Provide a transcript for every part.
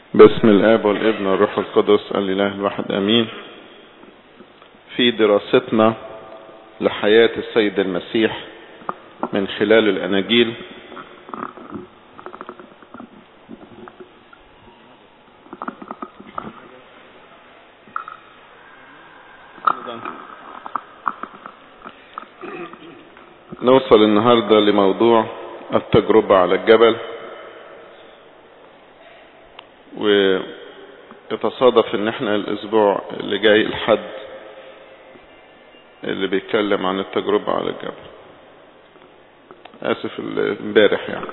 باسم الاب والابن والروح القدس الاله الواحد امين في دراستنا لحياة السيد المسيح من خلال الاناجيل نوصل النهاردة لموضوع التجربة على الجبل ويتصادف ان احنا الاسبوع اللي جاي الحد اللي بيتكلم عن التجربة على الجبل اسف امبارح يعني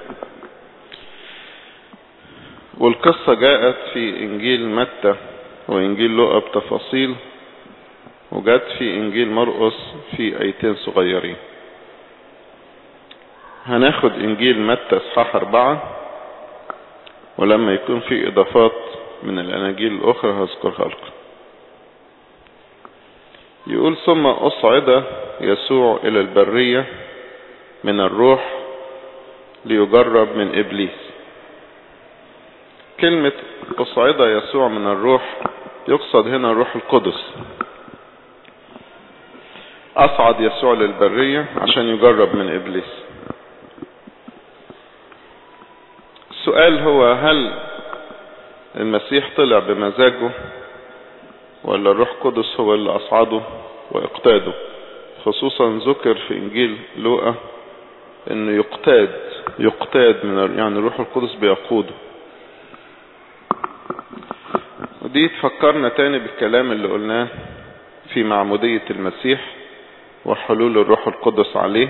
والقصة جاءت في انجيل متى وانجيل لوقا بتفاصيل وجت في انجيل مرقس في ايتين صغيرين هناخد انجيل متى اصحاح اربعة ولما يكون في اضافات من الاناجيل الاخرى هذكرها لكم يقول ثم اصعد يسوع الى البرية من الروح ليجرب من ابليس كلمة اصعد يسوع من الروح يقصد هنا الروح القدس اصعد يسوع للبرية عشان يجرب من ابليس السؤال هو هل المسيح طلع بمزاجه ولا الروح القدس هو اللي اصعده واقتاده خصوصا ذكر في انجيل لوقا انه يقتاد يقتاد من يعني الروح القدس بيقوده ودي تفكرنا تاني بالكلام اللي قلناه في معمودية المسيح وحلول الروح القدس عليه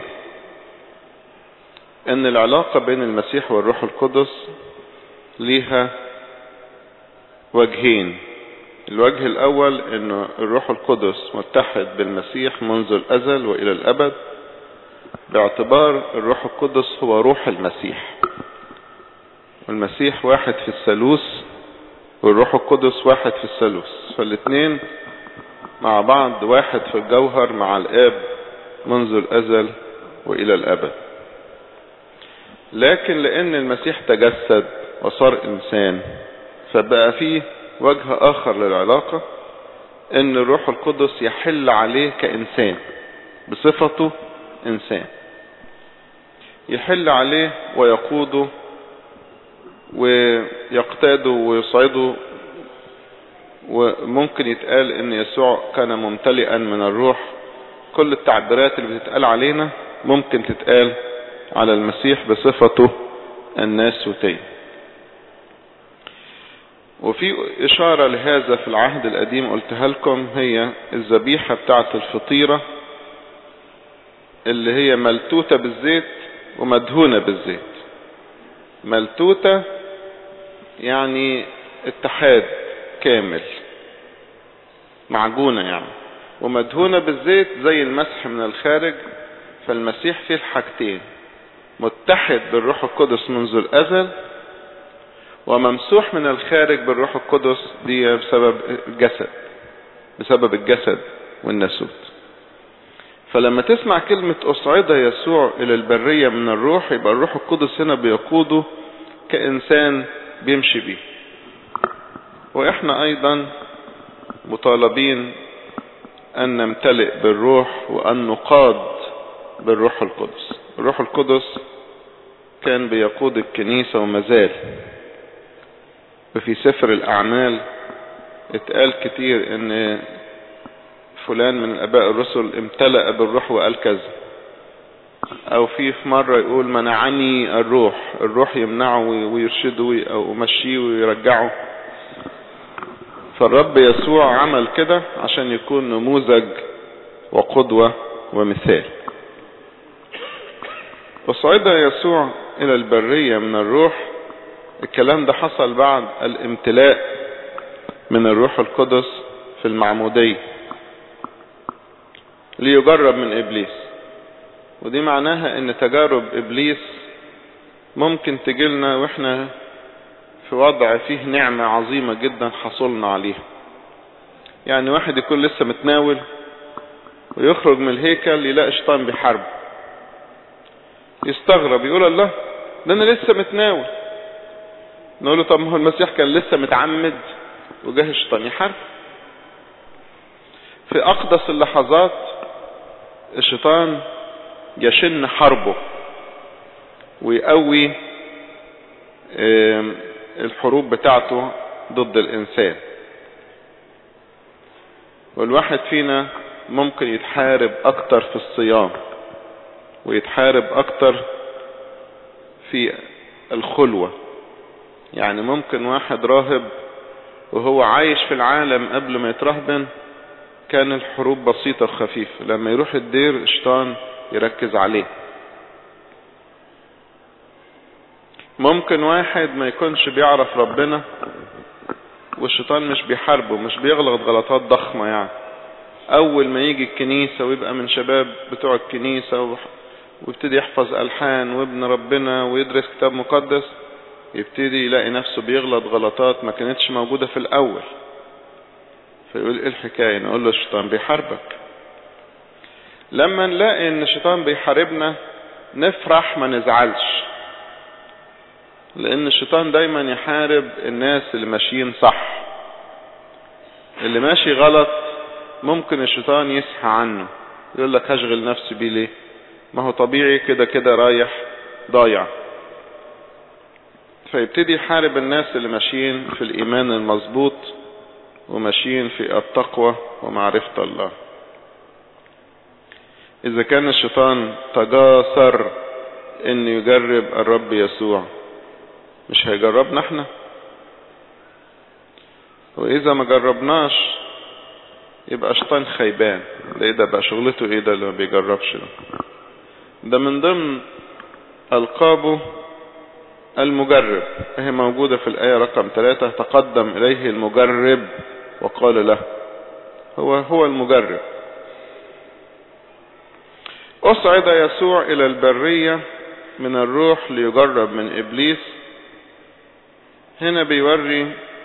ان العلاقة بين المسيح والروح القدس ليها وجهين الوجه الاول ان الروح القدس متحد بالمسيح منذ الازل والى الابد باعتبار الروح القدس هو روح المسيح والمسيح واحد في الثالوث والروح القدس واحد في الثالوث فالاثنين مع بعض واحد في الجوهر مع الاب منذ الازل والى الابد لكن لان المسيح تجسد وصار انسان فبقى فيه وجه اخر للعلاقة ان الروح القدس يحل عليه كانسان بصفته انسان يحل عليه ويقوده ويقتاده ويصعده وممكن يتقال ان يسوع كان ممتلئا من الروح كل التعبيرات اللي بتتقال علينا ممكن تتقال على المسيح بصفته الناسوتي وفي إشارة لهذا في العهد القديم قلتها لكم هي الذبيحة بتاعة الفطيرة اللي هي ملتوتة بالزيت ومدهونة بالزيت ملتوتة يعني اتحاد كامل معجونة يعني ومدهونة بالزيت زي المسح من الخارج فالمسيح فيه الحاجتين متحد بالروح القدس منذ الأزل وممسوح من الخارج بالروح القدس دي بسبب الجسد بسبب الجسد والناسوت فلما تسمع كلمة أصعد يسوع إلى البرية من الروح يبقى الروح القدس هنا بيقوده كإنسان بيمشي بيه وإحنا أيضا مطالبين أن نمتلئ بالروح وأن نقاد بالروح القدس الروح القدس كان بيقود الكنيسة ومازال وفي سفر الأعمال اتقال كتير ان فلان من الاباء الرسل امتلأ بالروح وقال كذا او في في مرة يقول منعني الروح الروح يمنعه ويرشده او يمشيه ويرجعه فالرب يسوع عمل كده عشان يكون نموذج وقدوة ومثال وصعد يسوع الى البرية من الروح الكلام ده حصل بعد الامتلاء من الروح القدس في المعمودية ليجرب من ابليس ودي معناها ان تجارب ابليس ممكن تجيلنا واحنا في وضع فيه نعمة عظيمة جدا حصلنا عليها يعني واحد يكون لسه متناول ويخرج من الهيكل يلاقي شيطان بيحاربه يستغرب يقول الله ده انا لسه متناول نقول له طب ما هو المسيح كان لسه متعمد وجه الشيطان يحارب في اقدس اللحظات الشيطان يشن حربه ويقوي الحروب بتاعته ضد الانسان والواحد فينا ممكن يتحارب اكتر في الصيام ويتحارب اكتر في الخلوة يعني ممكن واحد راهب وهو عايش في العالم قبل ما يترهبن كان الحروب بسيطة وخفيفة لما يروح الدير الشيطان يركز عليه ممكن واحد ما يكونش بيعرف ربنا والشيطان مش بيحاربه مش بيغلط غلطات ضخمة يعني اول ما يجي الكنيسة ويبقى من شباب بتوع الكنيسة ويبتدي يحفظ الحان وابن ربنا ويدرس كتاب مقدس يبتدي يلاقي نفسه بيغلط غلطات ما كانتش موجودة في الاول فيقول ايه الحكاية نقول له الشيطان بيحاربك لما نلاقي ان الشيطان بيحاربنا نفرح ما نزعلش لان الشيطان دايما يحارب الناس اللي ماشيين صح اللي ماشي غلط ممكن الشيطان يسحى عنه يقول لك هشغل نفسي بيه ليه ما هو طبيعي كده كده رايح ضايع فيبتدي يحارب الناس اللي ماشيين في الايمان المظبوط وماشيين في التقوى ومعرفة الله اذا كان الشيطان تجاسر ان يجرب الرب يسوع مش هيجربنا احنا واذا ما جربناش يبقى شيطان خيبان ده ايه ده بقى شغلته ايه ده اللي ما بيجربش ده ده من ضمن القابه المجرب هي موجودة في الآية رقم ثلاثة تقدم إليه المجرب وقال له هو هو المجرب أصعد يسوع إلى البرية من الروح ليجرب من إبليس هنا بيوري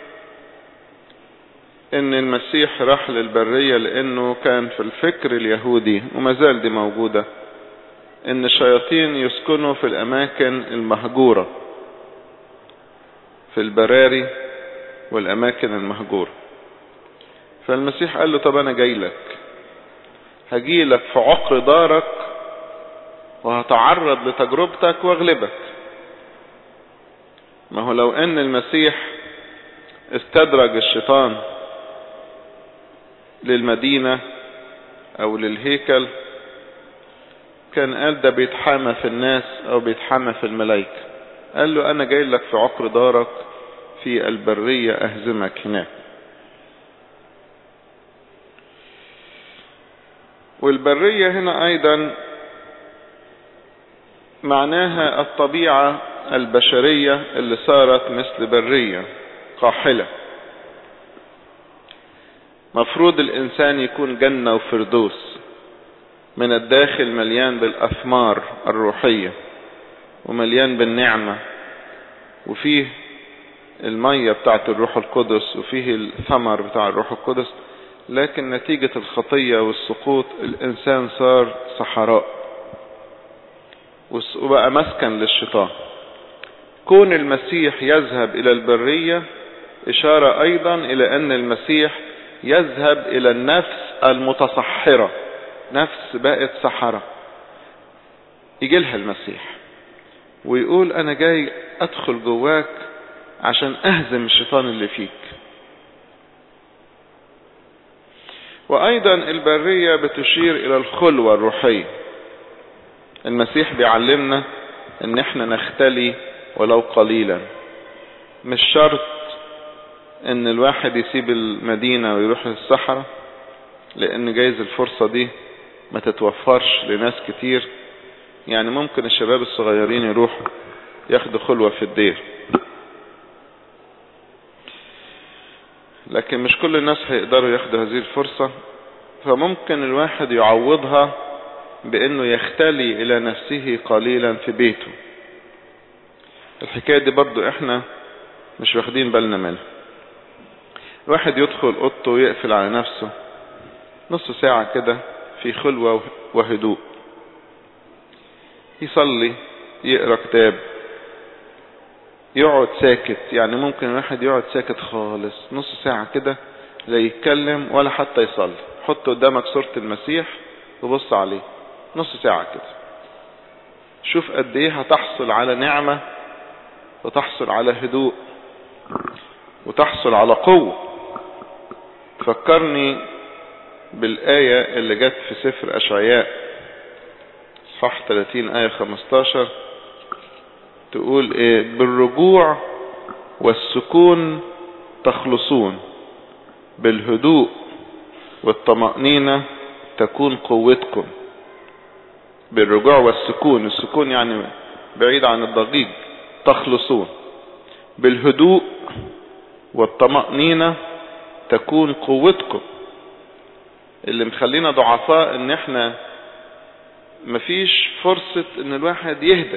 ان المسيح راح للبرية لانه كان في الفكر اليهودي وما زال دي موجودة ان الشياطين يسكنوا في الاماكن المهجورة في البراري والاماكن المهجورة فالمسيح قال له طب انا جاي لك هجي لك في عقر دارك وهتعرض لتجربتك واغلبك ما هو لو ان المسيح استدرج الشيطان للمدينة او للهيكل كان قال ده بيتحامى في الناس او بيتحامى في الملائكة قال له انا جاي لك في عقر دارك في البرية اهزمك هناك والبرية هنا ايضا معناها الطبيعة البشرية اللي صارت مثل برية قاحلة مفروض الإنسان يكون جنة وفردوس من الداخل مليان بالأثمار الروحية ومليان بالنعمة وفيه المية بتاعت الروح القدس وفيه الثمر بتاع الروح القدس لكن نتيجة الخطية والسقوط الإنسان صار صحراء وبقى مسكن للشيطان كون المسيح يذهب إلى البرية إشارة أيضا إلى أن المسيح يذهب إلى النفس المتصحرة نفس بقت صحراء يجي لها المسيح ويقول أنا جاي أدخل جواك عشان أهزم الشيطان اللي فيك وأيضا البرية بتشير إلى الخلوة الروحية المسيح بيعلمنا ان احنا نختلي ولو قليلا مش شرط ان الواحد يسيب المدينة ويروح للصحراء لان جايز الفرصة دي ما تتوفرش لناس كتير يعني ممكن الشباب الصغيرين يروحوا ياخدوا خلوة في الدير لكن مش كل الناس هيقدروا ياخدوا هذه الفرصة فممكن الواحد يعوضها بانه يختلي الى نفسه قليلا في بيته الحكاية دي برضو احنا مش واخدين بالنا منها الواحد يدخل اوضته ويقفل على نفسه نص ساعة كده في خلوة وهدوء يصلي يقرأ كتاب يقعد ساكت يعني ممكن الواحد يقعد ساكت خالص نص ساعة كده لا يتكلم ولا حتى يصلي حط قدامك صورة المسيح وبص عليه نص ساعة كده شوف قد ايه هتحصل على نعمة وتحصل على هدوء وتحصل على قوة فكرني بالآية اللي جت في سفر أشعياء صح 30 آية 15 تقول ايه بالرجوع والسكون تخلصون بالهدوء والطمأنينة تكون قوتكم بالرجوع والسكون السكون يعني بعيد عن الضجيج تخلصون بالهدوء والطمأنينة تكون قوتكم اللي مخلينا ضعفاء ان احنا مفيش فرصة ان الواحد يهدى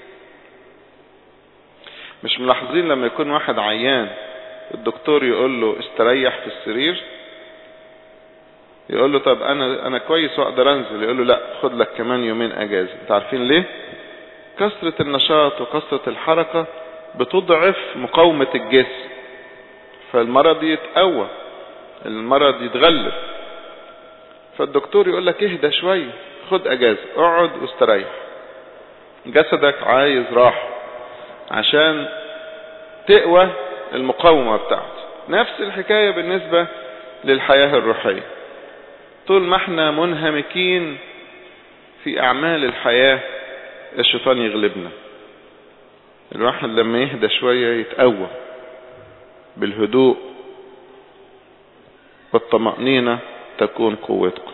مش ملاحظين لما يكون واحد عيان الدكتور يقول له استريح في السرير يقول له طب انا انا كويس واقدر انزل يقول له لا خد لك كمان يومين اجازه انت عارفين ليه كثره النشاط وكثره الحركه بتضعف مقاومه الجسم فالمرض يتقوى المرض يتغلب فالدكتور يقول لك اهدى شويه خد اجازه اقعد واستريح جسدك عايز راحه عشان تقوى المقاومه بتاعته نفس الحكايه بالنسبه للحياه الروحيه طول ما احنا منهمكين في اعمال الحياة الشيطان يغلبنا الواحد لما يهدى شوية يتقوى بالهدوء والطمأنينة تكون قوتكم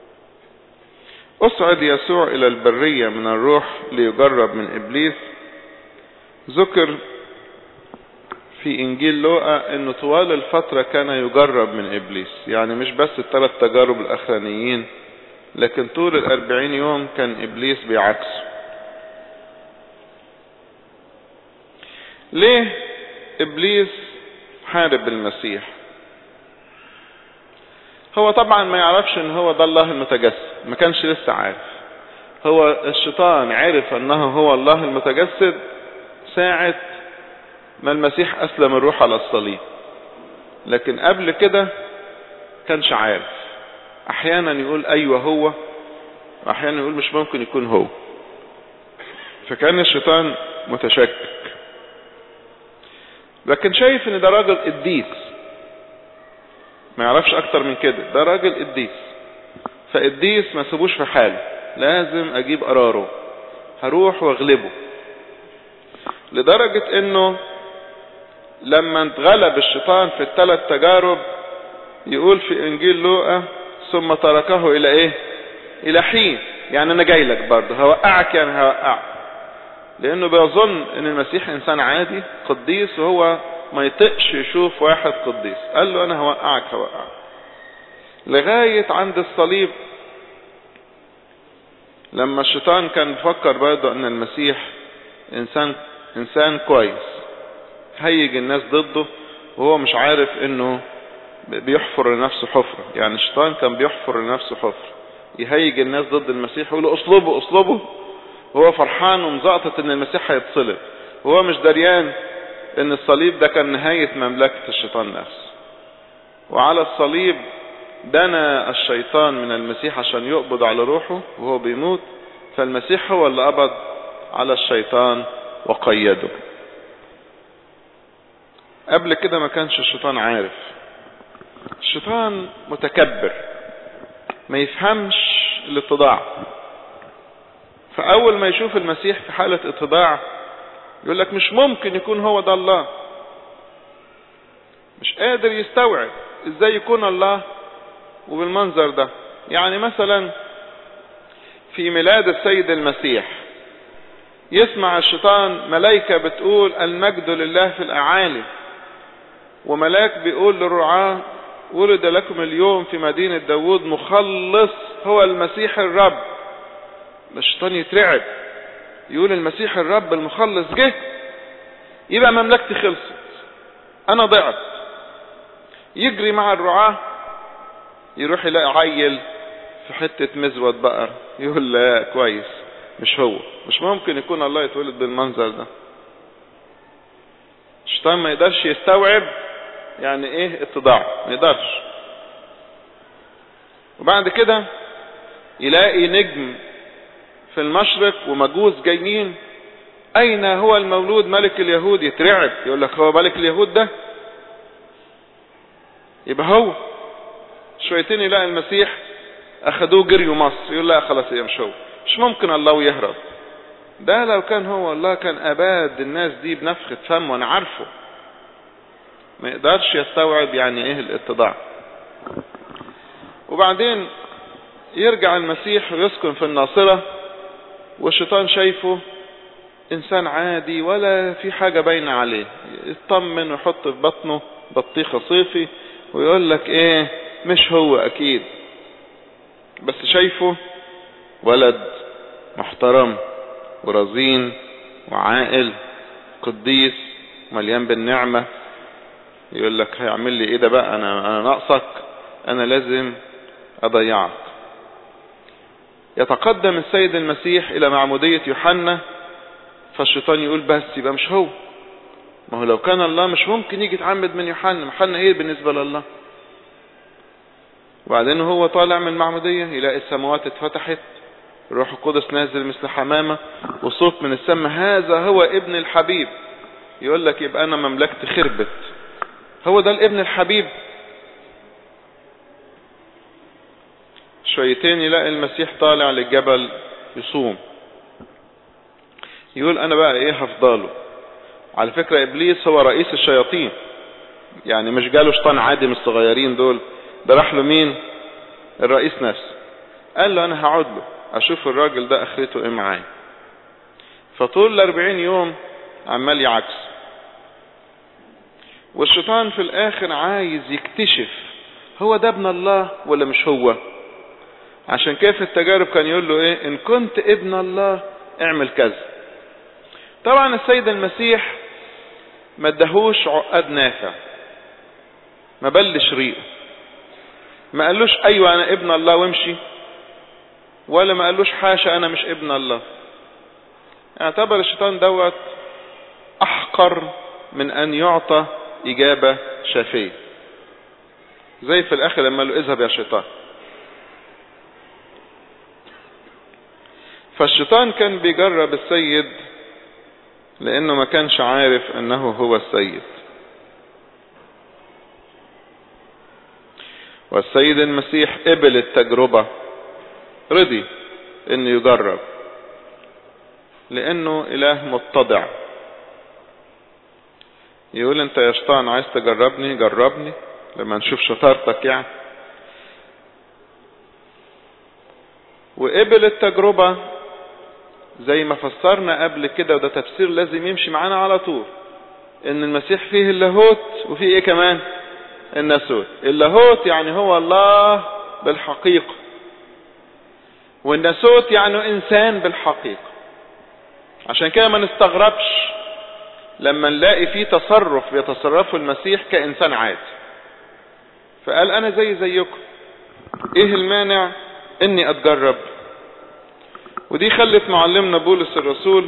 اصعد يسوع الى البرية من الروح ليجرب من ابليس ذكر في انجيل لوقا انه طوال الفترة كان يجرب من ابليس يعني مش بس الثلاث تجارب الاخرانيين لكن طول الاربعين يوم كان ابليس بيعكسه ليه ابليس حارب المسيح هو طبعا ما يعرفش ان هو ده الله المتجسد ما كانش لسه عارف هو الشيطان عرف انه هو الله المتجسد ساعة ما المسيح أسلم الروح على الصليب لكن قبل كده كانش عارف أحيانا يقول أيوة هو وأحيانا يقول مش ممكن يكون هو فكان الشيطان متشكك لكن شايف ان ده راجل قديس ما يعرفش اكتر من كده ده راجل قديس فقديس ما سيبوش في حاله لازم اجيب قراره هروح واغلبه لدرجة انه لما اتغلب الشيطان في الثلاث تجارب يقول في انجيل لوقا ثم تركه الى ايه الى حين يعني انا جاي لك برضه هوقعك يعني هوقعك لانه بيظن ان المسيح انسان عادي قديس وهو ما يطقش يشوف واحد قديس قال له انا هوقعك هوقعك لغاية عند الصليب لما الشيطان كان بيفكر برضه ان المسيح انسان انسان كويس هيج الناس ضده وهو مش عارف انه بيحفر لنفسه حفرة يعني الشيطان كان بيحفر لنفسه حفرة يهيج الناس ضد المسيح ويقول اصلبه اصلبه وهو فرحان ومزقطط ان المسيح هيتصلب وهو مش دريان ان الصليب ده كان نهاية مملكة الشيطان نفسه وعلى الصليب دنا الشيطان من المسيح عشان يقبض على روحه وهو بيموت فالمسيح هو اللي قبض على الشيطان وقيده قبل كده ما كانش الشيطان عارف الشيطان متكبر ما يفهمش الاتضاع فأول ما يشوف المسيح في حالة اتضاع يقول لك مش ممكن يكون هو ده الله مش قادر يستوعب ازاي يكون الله وبالمنظر ده يعني مثلا في ميلاد السيد المسيح يسمع الشيطان ملائكة بتقول المجد لله في الأعالي وملاك بيقول للرعاة ولد لكم اليوم في مدينة داود مخلص هو المسيح الرب الشيطان يترعب يقول المسيح الرب المخلص جه يبقى مملكتي خلصت انا ضعت يجري مع الرعاة يروح يلاقي عيل في حتة مزود بقر يقول لا كويس مش هو مش ممكن يكون الله يتولد بالمنظر ده الشيطان ما يقدرش يستوعب يعني ايه اتضاع ما يقدرش وبعد كده يلاقي نجم في المشرق ومجوس جايين اين هو المولود ملك اليهود يترعب يقول لك هو ملك اليهود ده يبقى هو شويتين يلاقي المسيح اخدوه جريوا مصر يقول لا خلاص يا مش هو مش ممكن الله يهرب ده لو كان هو الله كان اباد الناس دي بنفخة فم وانا عارفه ما يقدرش يستوعب يعني ايه الاتضاع وبعدين يرجع المسيح ويسكن في الناصرة والشيطان شايفه انسان عادي ولا في حاجة باينة عليه يطمن ويحط في بطنه بطيخة صيفي ويقول لك ايه مش هو اكيد بس شايفه ولد محترم ورزين وعاقل قديس مليان بالنعمة يقول لك هيعمل لي ايه ده بقى انا انا ناقصك انا لازم اضيعك يتقدم السيد المسيح الى معمودية يوحنا فالشيطان يقول بس يبقى مش هو ما هو لو كان الله مش ممكن يجي يتعمد من يوحنا يوحنا ايه بالنسبة لله وبعدين هو طالع من المعمودية يلاقي السماوات اتفتحت الروح القدس نازل مثل حمامة وصوت من السماء هذا هو ابن الحبيب يقول لك يبقى انا مملكتي خربت هو ده الابن الحبيب شويتين يلاقي المسيح طالع للجبل يصوم يقول انا بقى ايه هفضله على فكرة ابليس هو رئيس الشياطين يعني مش جاله شيطان عادي من الصغيرين دول ده راح له مين الرئيس نفسه قال له انا هقعد له اشوف الراجل ده اخرته ايه معايا فطول الاربعين يوم عمال يعكس والشيطان في الاخر عايز يكتشف هو ده ابن الله ولا مش هو عشان كيف في التجارب كان يقول له ايه ان كنت ابن الله اعمل كذا طبعا السيد المسيح ما ادهوش عقاد نافع ما بلش ريقه ما قالوش ايوه انا ابن الله وامشي ولا ما قالوش حاشا انا مش ابن الله اعتبر الشيطان دوت احقر من ان يعطى اجابة شافية زي في الاخر لما قال له اذهب يا شيطان فالشيطان كان بيجرب السيد لانه ما كانش عارف انه هو السيد والسيد المسيح قبل التجربة رضي انه يجرب لانه اله متضع يقول انت يا شيطان عايز تجربني جربني لما نشوف شطارتك يعني وقبل التجربة زي ما فسرنا قبل كده وده تفسير لازم يمشي معانا على طول ان المسيح فيه اللاهوت وفيه ايه كمان الناسوت اللاهوت يعني هو الله بالحقيقة والناسوت يعني انسان بالحقيقة عشان كده ما نستغربش لما نلاقي فيه تصرف بيتصرفه المسيح كإنسان عادي فقال أنا زي زيكم إيه المانع إني أتجرب ودي خلت معلمنا بولس الرسول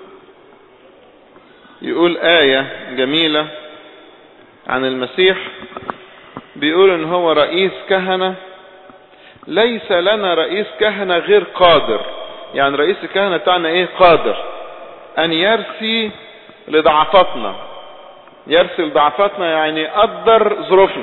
يقول آية جميلة عن المسيح بيقول إن هو رئيس كهنة ليس لنا رئيس كهنة غير قادر يعني رئيس الكهنة بتاعنا إيه قادر أن يرثي لضعفاتنا يرثي لضعفاتنا يعني يقدر ظروفنا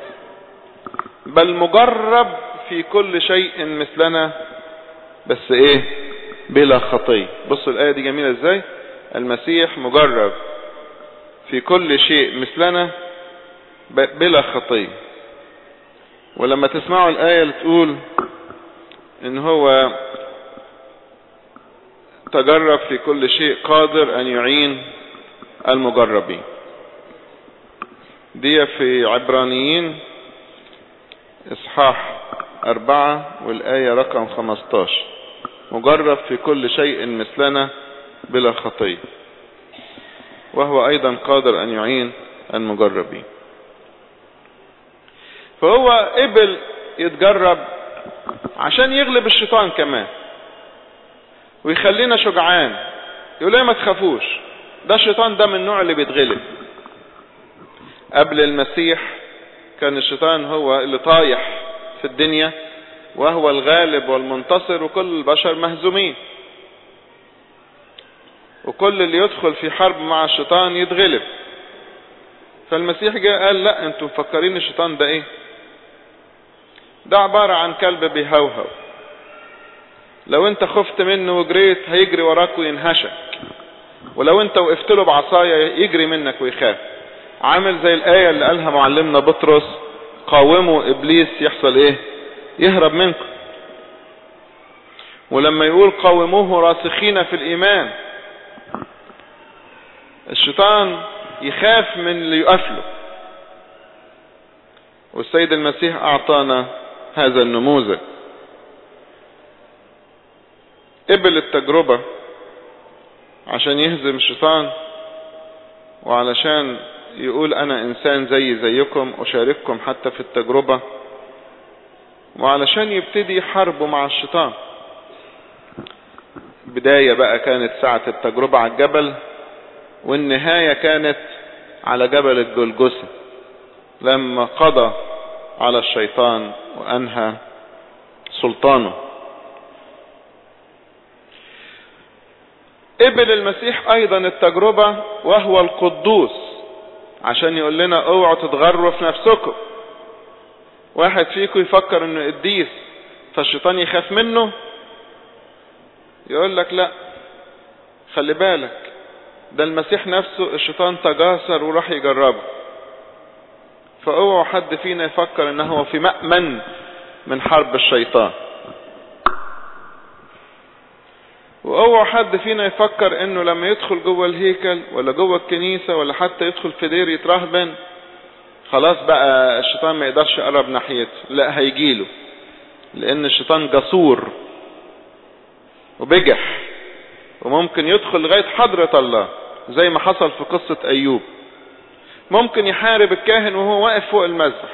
بل مجرب في كل شيء مثلنا بس ايه بلا خطية بصوا الآية دي جميلة ازاي المسيح مجرب في كل شيء مثلنا بلا خطية ولما تسمعوا الآية اللي تقول ان هو تجرب في كل شيء قادر ان يعين المجربين دي في عبرانيين اصحاح اربعة والاية رقم خمستاشر مجرب في كل شيء مثلنا بلا خطية وهو ايضا قادر ان يعين المجربين فهو قبل يتجرب عشان يغلب الشيطان كمان ويخلينا شجعان يقول لي ما تخافوش ده الشيطان ده من النوع اللي بيتغلب قبل المسيح كان الشيطان هو اللي طايح في الدنيا وهو الغالب والمنتصر وكل البشر مهزومين وكل اللي يدخل في حرب مع الشيطان يتغلب فالمسيح جاء قال لا انتم مفكرين الشيطان ده ايه ده عبارة عن كلب بيهوهو لو انت خفت منه وجريت هيجري وراك وينهشك ولو انت وقفت له بعصاية يجري منك ويخاف عامل زي الآية اللي قالها معلمنا بطرس قاوموا إبليس يحصل إيه يهرب منكم ولما يقول قاوموه راسخين في الإيمان الشيطان يخاف من اللي يقفله والسيد المسيح أعطانا هذا النموذج قبل التجربة عشان يهزم الشيطان وعلشان يقول انا انسان زي زيكم اشارككم حتى في التجربة وعلشان يبتدي حربه مع الشيطان بداية بقى كانت ساعة التجربة على الجبل والنهاية كانت على جبل الجلجسة لما قضى على الشيطان وانهى سلطانه قبل المسيح ايضا التجربة وهو القدوس عشان يقول لنا اوعوا تتغروا في نفسكم واحد فيكم يفكر انه قديس فالشيطان يخاف منه يقول لك لا خلي بالك ده المسيح نفسه الشيطان تجاسر وراح يجربه فاوعوا حد فينا يفكر انه هو في مأمن من حرب الشيطان واوعى حد فينا يفكر انه لما يدخل جوه الهيكل ولا جوه الكنيسة ولا حتى يدخل في دير يترهبن خلاص بقى الشيطان ما يقدرش يقرب ناحيته لا هيجيله لان الشيطان جسور وبجح وممكن يدخل لغاية حضرة الله زي ما حصل في قصة ايوب ممكن يحارب الكاهن وهو واقف فوق المذبح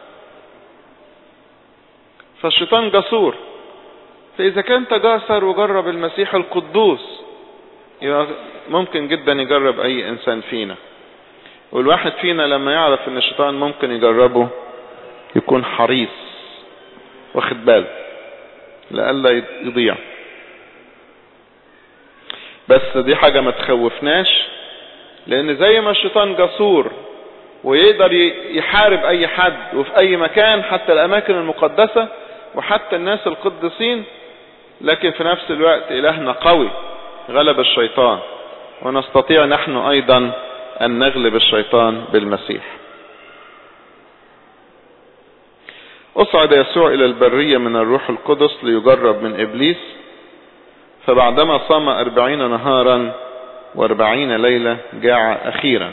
فالشيطان جسور فإذا كان تجاسر وجرب المسيح القدوس ممكن جدا يجرب أي إنسان فينا والواحد فينا لما يعرف ان الشيطان ممكن يجربه يكون حريص واخد باله لألا يضيع بس دي حاجة ما تخوفناش لان زي ما الشيطان جسور ويقدر يحارب اي حد وفي اي مكان حتى الاماكن المقدسة وحتى الناس القدسين لكن في نفس الوقت الهنا قوي غلب الشيطان ونستطيع نحن ايضا ان نغلب الشيطان بالمسيح اصعد يسوع الى البرية من الروح القدس ليجرب من ابليس فبعدما صام اربعين نهارا واربعين ليلة جاع اخيرا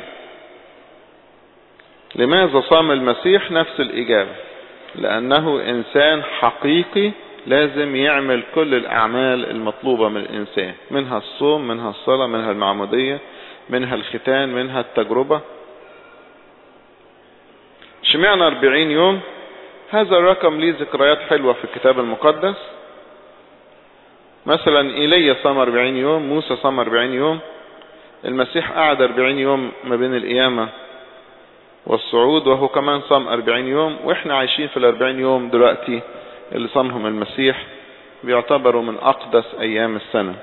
لماذا صام المسيح نفس الاجابة لانه انسان حقيقي لازم يعمل كل الاعمال المطلوبة من الانسان منها الصوم منها الصلاة منها المعمودية منها الختان منها التجربة شمعنا 40 يوم هذا الرقم ليه ذكريات حلوة في الكتاب المقدس مثلا ايليا صام 40 يوم موسى صام 40 يوم المسيح قعد 40 يوم ما بين القيامة والصعود وهو كمان صام 40 يوم واحنا عايشين في الأربعين يوم دلوقتي اللي صامهم المسيح بيعتبروا من أقدس أيام السنة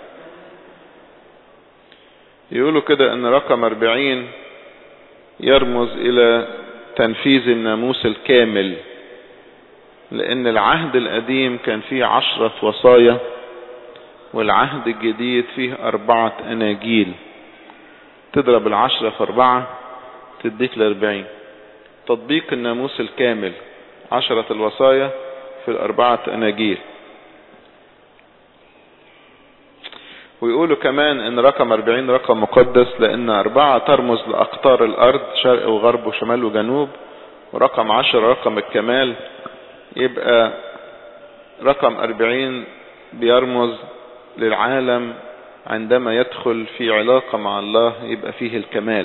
يقولوا كده ان رقم 40 يرمز الى تنفيذ الناموس الكامل لان العهد القديم كان فيه عشرة وصايا والعهد الجديد فيه اربعة اناجيل تضرب العشرة في اربعة تديك الاربعين تطبيق الناموس الكامل عشرة الوصايا في الاربعة اناجيل ويقولوا كمان ان رقم 40 رقم مقدس لان اربعة ترمز لاقطار الارض شرق وغرب وشمال وجنوب ورقم 10 رقم الكمال يبقى رقم 40 بيرمز للعالم عندما يدخل في علاقة مع الله يبقى فيه الكمال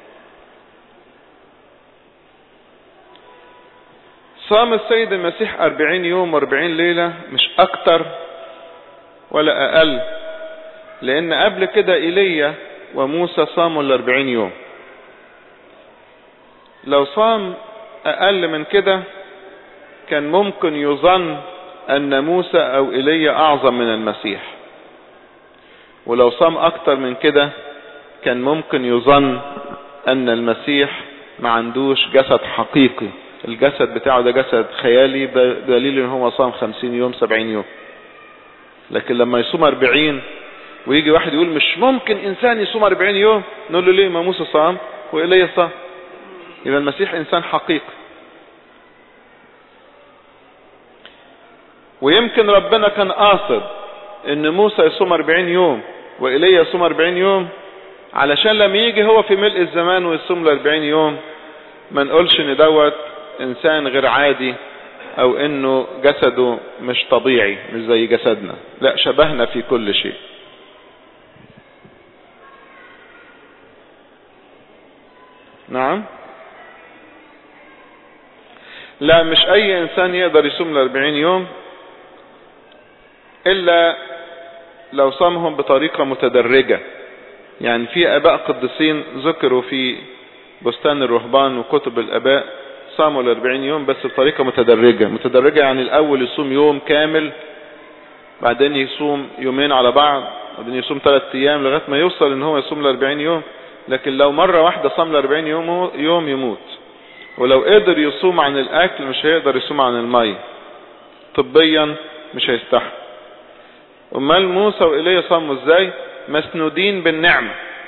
صام السيد المسيح 40 يوم و40 ليلة مش اكتر ولا اقل لان قبل كده ايليا وموسى صاموا الاربعين يوم لو صام اقل من كده كان ممكن يظن ان موسى او ايليا اعظم من المسيح ولو صام اكتر من كده كان ممكن يظن ان المسيح ما عندوش جسد حقيقي الجسد بتاعه ده جسد خيالي بدليل ان هو صام خمسين يوم سبعين يوم لكن لما يصوم اربعين ويجي واحد يقول مش ممكن انسان يصوم اربعين يوم نقول له ليه ما موسى صام وإيليا صام يبقى المسيح انسان حقيقي ويمكن ربنا كان قاصد ان موسى يصوم 40 يوم وإيليا يصوم 40 يوم علشان لما يجي هو في ملء الزمان ويصوم ل 40 يوم ما نقولش ان دوت انسان غير عادي او انه جسده مش طبيعي مش زي جسدنا لا شبهنا في كل شيء نعم لا مش اي انسان يقدر يصوم ل 40 يوم الا لو صامهم بطريقة متدرجة يعني في اباء قديسين ذكروا في بستان الرهبان وكتب الاباء صاموا ال 40 يوم بس بطريقة متدرجة متدرجة يعني الاول يصوم يوم كامل بعدين يصوم يومين على بعض بعدين يصوم ثلاث ايام لغاية ما يوصل ان هو يصوم ل 40 يوم لكن لو مرة واحدة صام ل 40 يوم يوم يموت ولو قدر يصوم عن الاكل مش هيقدر يصوم عن المية طبيا مش هيستحمل امال موسى وايليا صاموا ازاي مسنودين بالنعمة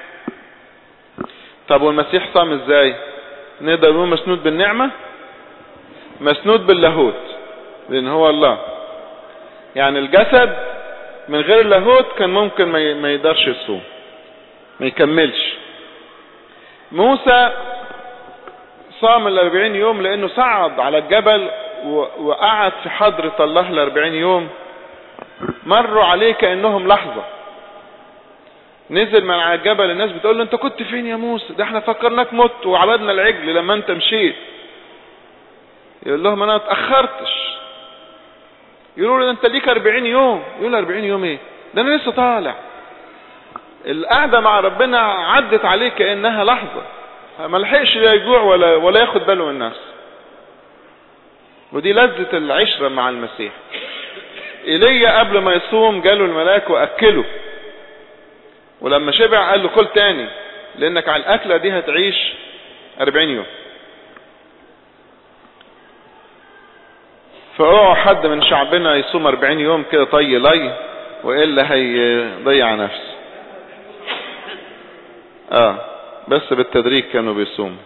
طب والمسيح صام ازاي نقدر نقول مسنود بالنعمة مسنود باللاهوت لان هو الله يعني الجسد من غير اللاهوت كان ممكن ما يقدرش يصوم ما يكملش موسى صام الاربعين يوم لانه صعد على الجبل وقعد في حضرة الله الاربعين يوم مروا عليه كأنهم لحظة نزل من على الجبل الناس بتقول له انت كنت فين يا موسى ده احنا فكرناك مت وعبدنا العجل لما انت مشيت يقول لهم انا اتأخرتش يقولوا له انت ليك 40 يوم يقول 40 يوم ايه ده انا لسه طالع القعدة مع ربنا عدت عليه كأنها لحظة ما لحقش لا يجوع ولا ولا ياخد باله من نفسه ودي لذة العشرة مع المسيح ايليا قبل ما يصوم جاله الملاك واكله ولما شبع قال له كل تاني لانك على الاكلة دي هتعيش 40 يوم فاوعوا حد من شعبنا يصوم 40 يوم كده طي لي والا هيضيع نفسه اه بس بالتدريج كانوا بيصوموا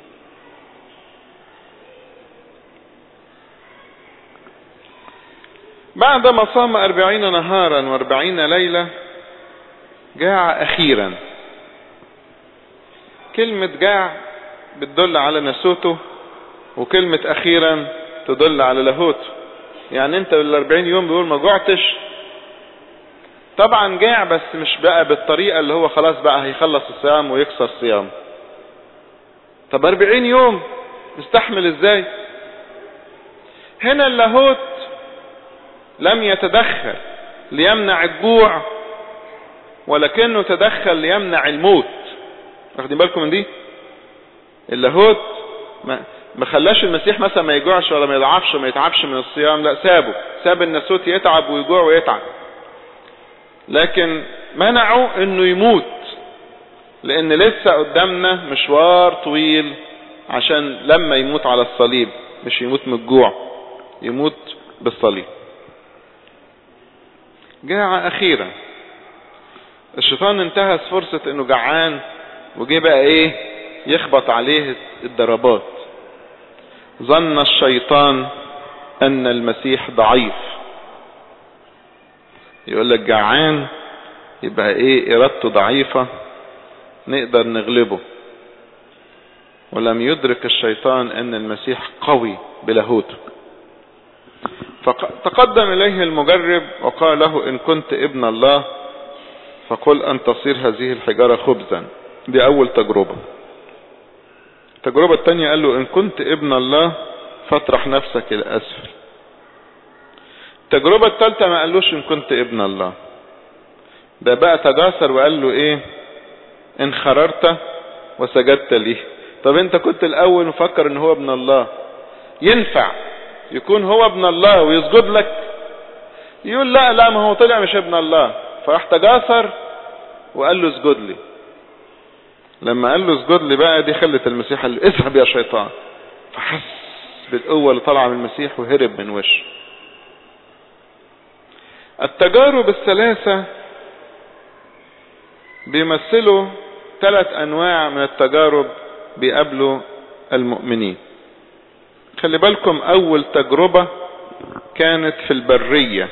بعدما صام أربعين نهارا وأربعين ليلة جاع أخيرا كلمة جاع بتدل على نسوته وكلمة أخيرا تدل على لاهوته يعني انت بالأربعين يوم بيقول ما جعتش طبعا جاع بس مش بقى بالطريقة اللي هو خلاص بقى هيخلص الصيام ويكسر الصيام طب أربعين يوم نستحمل ازاي هنا اللاهوت لم يتدخل ليمنع الجوع ولكنه تدخل ليمنع الموت واخدين بالكم من دي اللاهوت ما ما خلاش المسيح مثلا ما يجوعش ولا ما يضعفش ما يتعبش من الصيام لا سابه ساب الناسوت يتعب ويجوع ويتعب لكن منعه انه يموت لان لسه قدامنا مشوار طويل عشان لما يموت على الصليب مش يموت من الجوع يموت بالصليب جاع اخيرا الشيطان انتهز فرصة انه جعان وجه بقى ايه يخبط عليه الضربات ظن الشيطان ان المسيح ضعيف يقول لك جعان يبقى ايه ارادته ضعيفة نقدر نغلبه ولم يدرك الشيطان ان المسيح قوي بلاهوته فتقدم اليه المجرب وقال له ان كنت ابن الله فقل ان تصير هذه الحجارة خبزا دي اول تجربة التجربة الثانية قال له ان كنت ابن الله فاطرح نفسك الى اسفل التجربة الثالثة ما قالوش ان كنت ابن الله ده بقى تجاسر وقال له ايه ان خررت وسجدت لي طب انت كنت الاول مفكر ان هو ابن الله ينفع يكون هو ابن الله ويسجد لك يقول لا لا ما هو طلع مش ابن الله فراح تجاثر وقال له اسجد لي لما قال له اسجد لي بقى دي خلت المسيح قال له اذهب يا شيطان فحس بالقوة اللي طالعة من المسيح وهرب من وشه التجارب الثلاثة بيمثلوا ثلاث انواع من التجارب بيقابلوا المؤمنين خلي بالكم اول تجربة كانت في البرية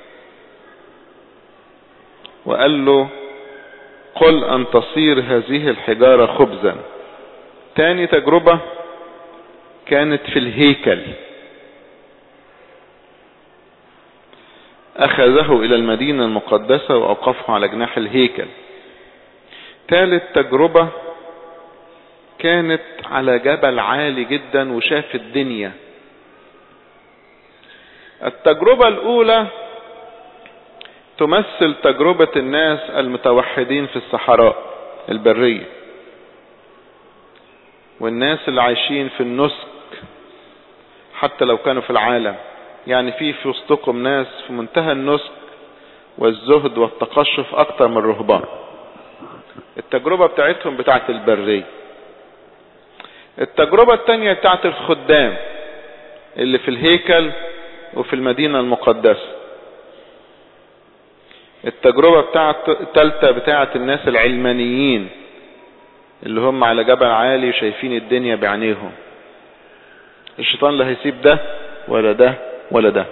وقال له قل ان تصير هذه الحجارة خبزا تاني تجربة كانت في الهيكل اخذه الى المدينة المقدسة واوقفه على جناح الهيكل ثالث تجربة كانت على جبل عالي جدا وشاف الدنيا التجربة الاولى تمثل تجربة الناس المتوحدين في الصحراء البرية والناس اللي عايشين في النسك حتى لو كانوا في العالم يعني في في وسطكم ناس في منتهى النسك والزهد والتقشف اكتر من الرهبان التجربة بتاعتهم بتاعت البرية التجربة التانية بتاعت الخدام اللي في الهيكل وفي المدينة المقدسة التجربة بتاعت التالتة بتاعت الناس العلمانيين اللي هم على جبل عالي وشايفين الدنيا بعينيهم الشيطان لا هيسيب ده ولا ده ولا ده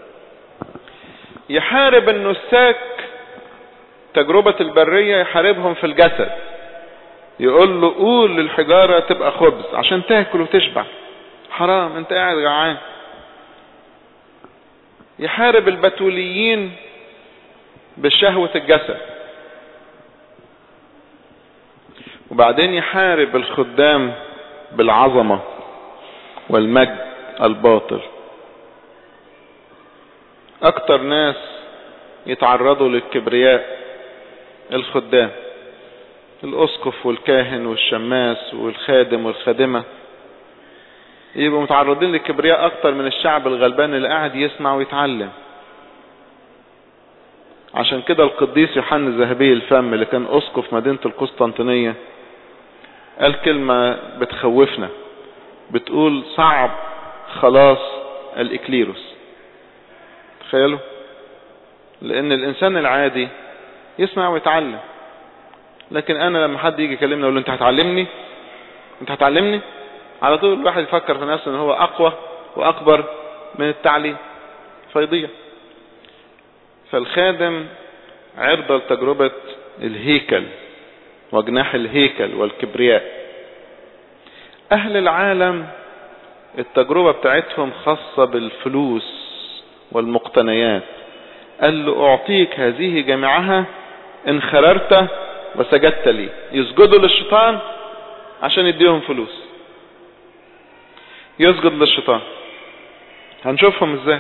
يحارب النساك تجربة البرية يحاربهم في الجسد يقول له قول للحجارة تبقى خبز عشان تاكل وتشبع حرام انت قاعد جعان يحارب البتوليين بشهوة الجسد وبعدين يحارب الخدام بالعظمة والمجد الباطل اكتر ناس يتعرضوا للكبرياء الخدام الاسقف والكاهن والشماس والخادم والخادمة يبقوا متعرضين للكبرياء اكتر من الشعب الغلبان اللي قاعد يسمع ويتعلم عشان كده القديس يوحنا الذهبي الفم اللي كان اسقف مدينة القسطنطينية قال كلمة بتخوفنا بتقول صعب خلاص الاكليروس تخيلوا لان الانسان العادي يسمع ويتعلم لكن انا لما حد يجي يكلمني اقول له انت هتعلمني انت هتعلمني على طول الواحد يفكر في نفسه ان هو اقوى واكبر من التعليم فيضيع فالخادم عرضة لتجربة الهيكل وجناح الهيكل والكبرياء اهل العالم التجربة بتاعتهم خاصة بالفلوس والمقتنيات قال له اعطيك هذه جميعها ان خررت وسجدت لي يسجدوا للشيطان عشان يديهم فلوس يسجد للشيطان هنشوفهم ازاي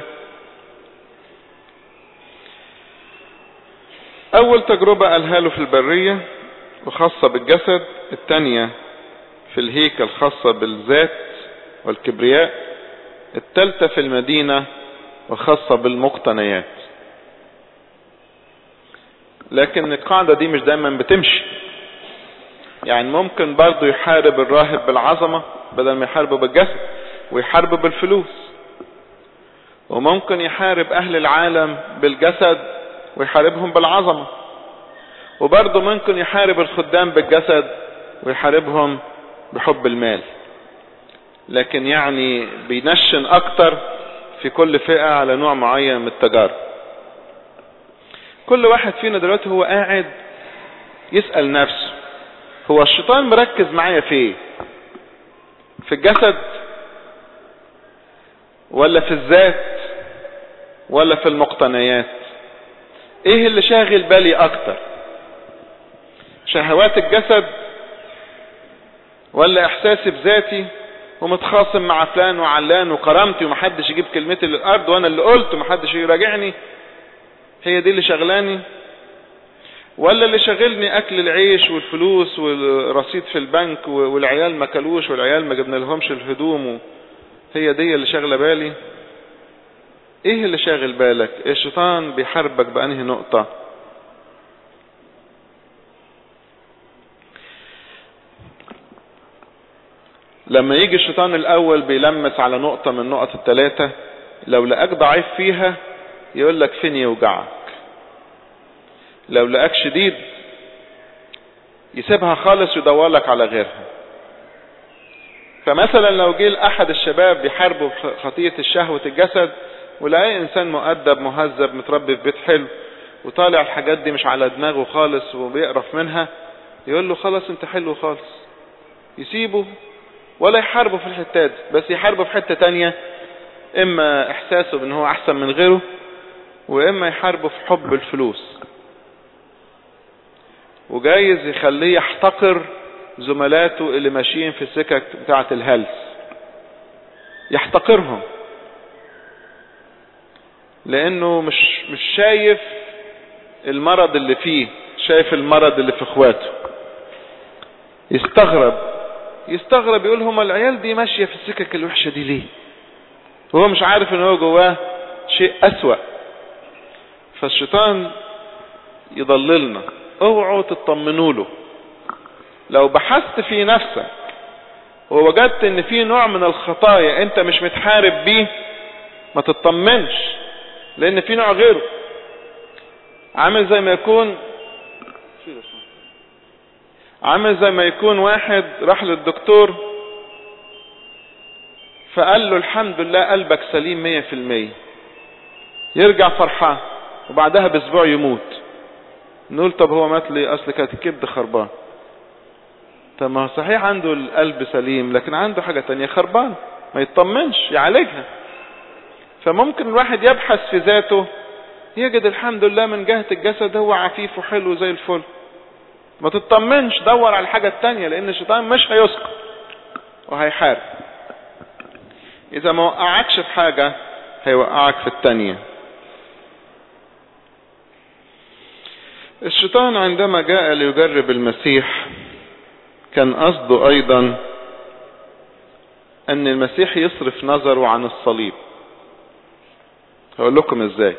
اول تجربة قالها له في البرية وخاصة بالجسد التانية في الهيكل خاصة بالذات والكبرياء التالتة في المدينة وخاصة بالمقتنيات لكن القاعدة دي مش دايما بتمشي يعني ممكن برضه يحارب الراهب بالعظمة بدل ما يحاربه بالجسد ويحاربه بالفلوس وممكن يحارب اهل العالم بالجسد ويحاربهم بالعظمة وبرضه ممكن يحارب الخدام بالجسد ويحاربهم بحب المال لكن يعني بينشن اكتر في كل فئة على نوع معين من التجارب كل واحد فينا دلوقتي هو قاعد يسأل نفسه هو الشيطان مركز معايا في ايه في الجسد ولا في الذات ولا في المقتنيات ايه اللي شاغل بالي اكتر شهوات الجسد ولا احساسي بذاتي ومتخاصم مع فلان وعلان وكرامتي ومحدش يجيب كلمتي للارض وانا اللي قلت ومحدش يراجعني هي دي اللي شغلاني ولا اللي شاغلني اكل العيش والفلوس والرصيد في البنك والعيال ما كلوش والعيال ما جبنا لهمش الهدوم هي دي اللي شاغله بالي ايه اللي شاغل بالك الشيطان بيحاربك بانهي نقطة لما يجي الشيطان الاول بيلمس على نقطة من نقط التلاتة لو لقاك ضعيف فيها يقول لك فين يوجعك لو لقاك شديد يسيبها خالص ويدور لك على غيرها فمثلا لو جه احد الشباب بيحاربوا خطية الشهوة الجسد ولقى انسان مؤدب مهذب متربي في بيت حلو وطالع الحاجات دي مش على دماغه خالص وبيقرف منها يقول له خلاص انت حلو خالص يسيبه ولا يحاربه في الحتات بس يحاربه في حتة تانية اما احساسه بان هو احسن من غيره واما يحاربه في حب الفلوس وجايز يخليه يحتقر زملاته اللي ماشيين في السكك بتاعة الهلس يحتقرهم لانه مش مش شايف المرض اللي فيه شايف المرض اللي في اخواته يستغرب يستغرب يقول هما العيال دي ماشية في السكك الوحشة دي ليه وهو مش عارف ان هو جواه شيء اسوأ فالشيطان يضللنا اوعوا تطمنوا له لو بحثت في نفسك ووجدت ان في نوع من الخطايا انت مش متحارب بيه ما تطمنش لان في نوع غيره عامل زي ما يكون عامل زي ما يكون واحد راح للدكتور فقال له الحمد لله قلبك سليم مية في المية يرجع فرحان وبعدها باسبوع يموت نقول طب هو مات ليه اصل كانت الكبد خربان طب ما صحيح عنده القلب سليم لكن عنده حاجة تانية خربان ما يطمنش يعالجها فممكن الواحد يبحث في ذاته يجد الحمد لله من جهة الجسد هو عفيف وحلو زي الفل ما تطمنش دور على الحاجة التانية لان الشيطان مش هيسقط وهيحارب اذا ما وقعكش في حاجة هيوقعك في التانية الشيطان عندما جاء ليجرب المسيح كان قصده ايضا ان المسيح يصرف نظره عن الصليب هقول لكم ازاي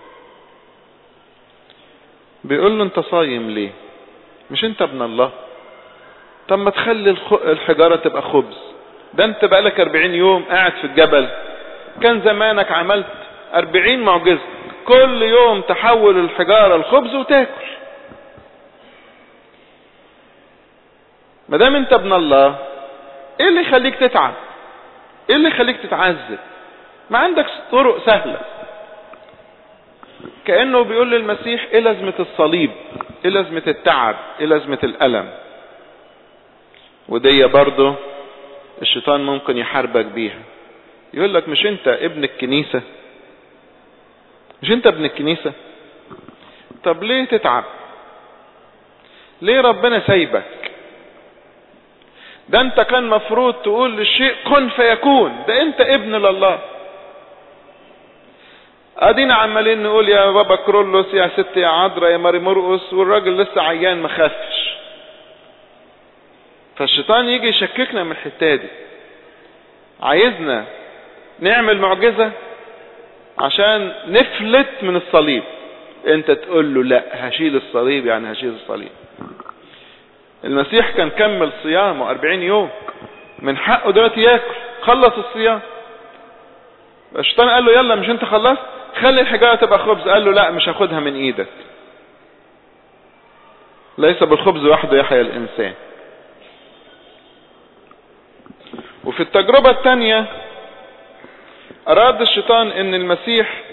بيقول له انت صايم ليه مش انت ابن الله طب ما تخلي الحجارة تبقى خبز ده انت بقالك اربعين يوم قاعد في الجبل كان زمانك عملت اربعين معجزة كل يوم تحول الحجارة الخبز وتاكل ما دام انت ابن الله ايه اللي يخليك تتعب ايه اللي يخليك تتعذب ما عندك طرق سهلة كأنه بيقول للمسيح ايه لازمة الصليب ايه لازمة التعب ايه لازمة الألم ودي برضه الشيطان ممكن يحاربك بيها يقول لك مش انت ابن الكنيسة مش انت ابن الكنيسة طب ليه تتعب ليه ربنا سايبك ده انت كان مفروض تقول للشيء كن فيكون ده انت ابن لله ادينا عمالين نقول يا بابا كرولوس يا ست يا عذرا يا ماري مرقس والراجل لسه عيان ما خفش فالشيطان يجي يشككنا من الحته دي عايزنا نعمل معجزة عشان نفلت من الصليب انت تقول له لا هشيل الصليب يعني هشيل الصليب المسيح كان كمل صيامه 40 يوم من حقه دلوقتي ياكل خلص الصيام الشيطان قال له يلا مش انت خلصت خلي الحجارة تبقى خبز قال له لا مش هاخدها من ايدك ليس بالخبز وحده يحيا الانسان وفي التجربة الثانية اراد الشيطان ان المسيح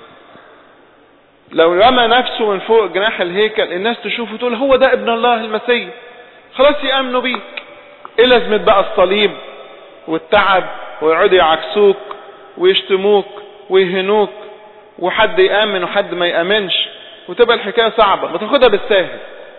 لو رمى نفسه من فوق جناح الهيكل الناس تشوفه تقول هو ده ابن الله المسيح خلاص يأمنوا بيك ايه لازمة بقى الصليب والتعب ويقعدوا يعكسوك ويشتموك ويهنوك وحد يأمن وحد ما يأمنش وتبقى الحكاية صعبة ما تاخدها بالساهل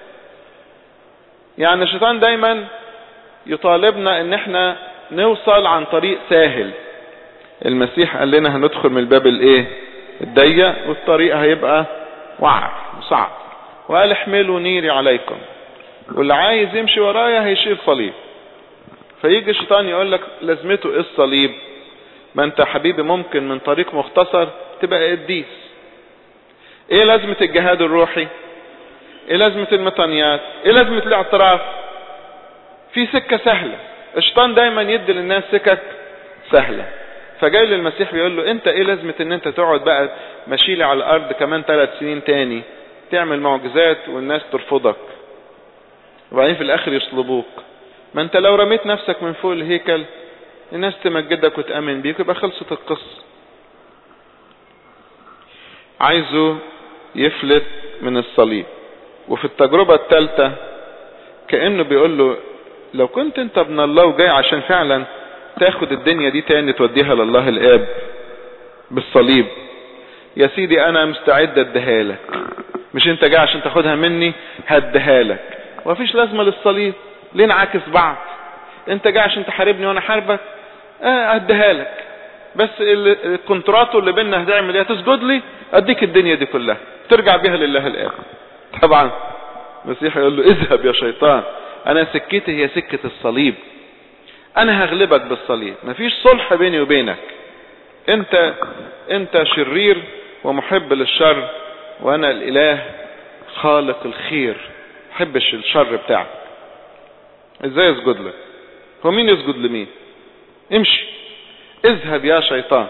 يعني الشيطان دايما يطالبنا ان احنا نوصل عن طريق ساهل المسيح قال لنا هندخل من الباب الايه الضيق والطريق هيبقى وعر وصعب وقال احملوا نيري عليكم واللي عايز يمشي ورايا هيشيل صليب فيجي الشيطان يقول لك لازمته ايه الصليب ما انت حبيبي ممكن من طريق مختصر تبقى قديس ايه لازمة الجهاد الروحي ايه لازمة المطنيات ايه لازمة الاعتراف في سكة سهلة الشيطان دايما يدي للناس سكك سهلة فجاي للمسيح بيقول له انت ايه لازمة ان انت تقعد بقى مشيلي على الارض كمان ثلاث سنين تاني تعمل معجزات والناس ترفضك وبعدين في الاخر يصلبوك ما انت لو رميت نفسك من فوق الهيكل الناس تمجدك وتأمن بيك يبقى خلصت القصة عايزه يفلت من الصليب وفي التجربة الثالثة كأنه بيقول له لو كنت انت ابن الله وجاي عشان فعلا تاخد الدنيا دي تاني توديها لله الاب بالصليب يا سيدي انا مستعد اديها لك مش انت جاي عشان تاخدها مني هديها لك ومفيش لازمة للصليب ليه نعاكس بعض انت جاي عشان تحاربني وانا حاربك اه اديها لك بس الكونتراتو اللي بيننا هتعمل ايه تسجد لي اديك الدنيا دي كلها ترجع بيها لله الاب طبعا المسيح يقول له اذهب يا شيطان انا سكتي هي سكة الصليب انا هغلبك بالصليب مفيش صلح بيني وبينك انت انت شرير ومحب للشر وانا الاله خالق الخير محبش الشر بتاعك ازاي يسجد لك هو مين يسجد لمين امشي اذهب يا شيطان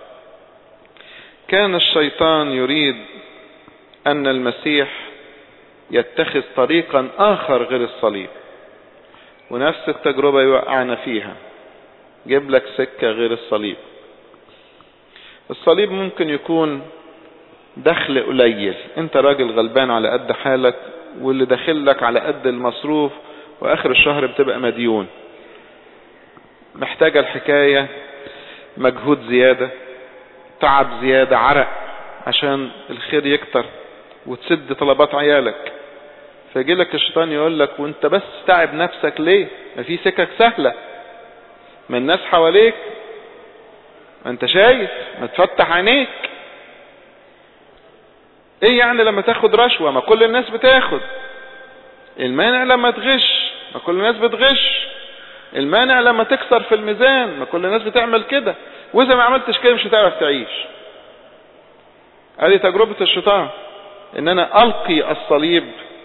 كان الشيطان يريد ان المسيح يتخذ طريقا اخر غير الصليب ونفس التجربة يوقعنا فيها جيب لك سكة غير الصليب الصليب ممكن يكون دخل قليل انت راجل غلبان على قد حالك واللي داخل لك على قد المصروف واخر الشهر بتبقى مديون محتاجة الحكاية مجهود زيادة تعب زيادة عرق عشان الخير يكتر وتسد طلبات عيالك فيجي لك الشيطان يقول لك وانت بس تعب نفسك ليه ما في سكك سهلة ما الناس حواليك ما انت شايف ما تفتح عينيك ايه يعني لما تاخد رشوة ما كل الناس بتاخد المانع لما تغش ما كل الناس بتغش المانع لما تكسر في الميزان ما كل الناس بتعمل كده واذا ما عملتش كده مش هتعرف تعيش هذه تجربة الشيطان ان انا القي الصليب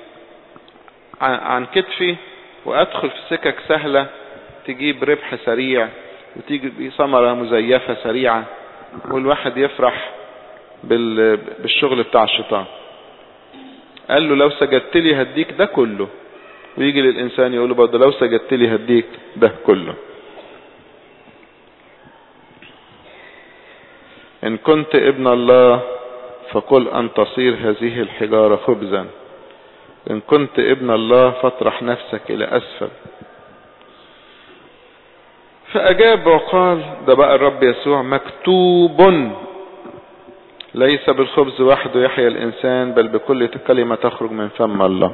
عن كتفي وادخل في سكك سهلة تجيب ربح سريع وتيجي بثمرة مزيفة سريعة والواحد يفرح بالشغل بتاع الشيطان قال له لو سجدت لي هديك ده كله ويجي للإنسان يقول له برضه لو سجدت لي هديك ده كله إن كنت ابن الله فقل أن تصير هذه الحجارة خبزا إن كنت ابن الله فاطرح نفسك إلى أسفل فأجاب وقال ده بقى الرب يسوع مكتوب ليس بالخبز وحده يحيى الإنسان بل بكل كلمة تخرج من فم الله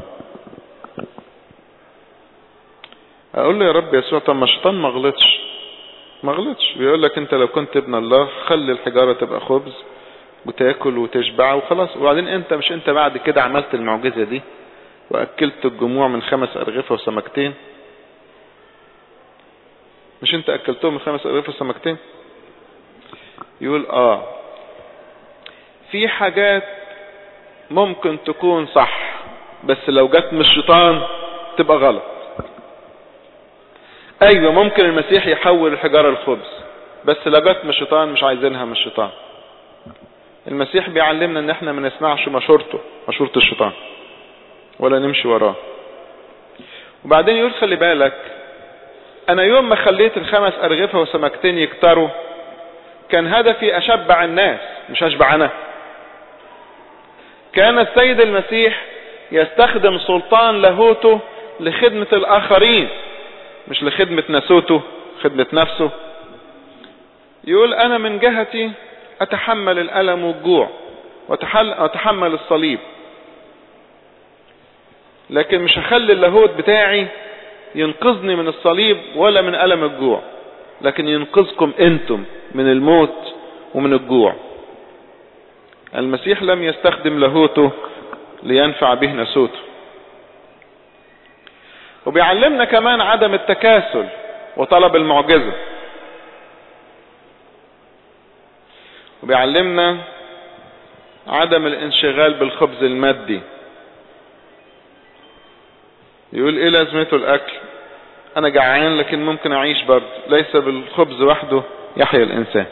أقول له يا رب يسوع طب ما الشيطان ما غلطش ما غلطش بيقول لك أنت لو كنت ابن الله خلي الحجارة تبقى خبز وتاكل وتشبع وخلاص وبعدين أنت مش أنت بعد كده عملت المعجزة دي وأكلت الجموع من خمس أرغفة وسمكتين مش أنت أكلتهم من خمس أرغفة وسمكتين يقول آه في حاجات ممكن تكون صح بس لو جت من الشيطان تبقى غلط ايوه ممكن المسيح يحول الحجارة الخبز بس لو جت من الشيطان مش عايزينها من الشيطان المسيح بيعلمنا ان احنا ما نسمعش مشورته مشورة الشيطان ولا نمشي وراه وبعدين يقول خلي بالك انا يوم ما خليت الخمس ارغفة وسمكتين يكتروا كان هدفي اشبع الناس مش اشبع انا كان السيد المسيح يستخدم سلطان لاهوته لخدمة الاخرين مش لخدمة ناسوته خدمة نفسه يقول انا من جهتي اتحمل الالم والجوع واتحمل الصليب لكن مش هخلي اللاهوت بتاعي ينقذني من الصليب ولا من ألم الجوع لكن ينقذكم انتم من الموت ومن الجوع المسيح لم يستخدم لاهوته لينفع به نسوته وبيعلمنا كمان عدم التكاسل وطلب المعجزة وبيعلمنا عدم الانشغال بالخبز المادي يقول ايه لازمته الاكل انا جعان لكن ممكن اعيش برضه ليس بالخبز وحده يحيا الانسان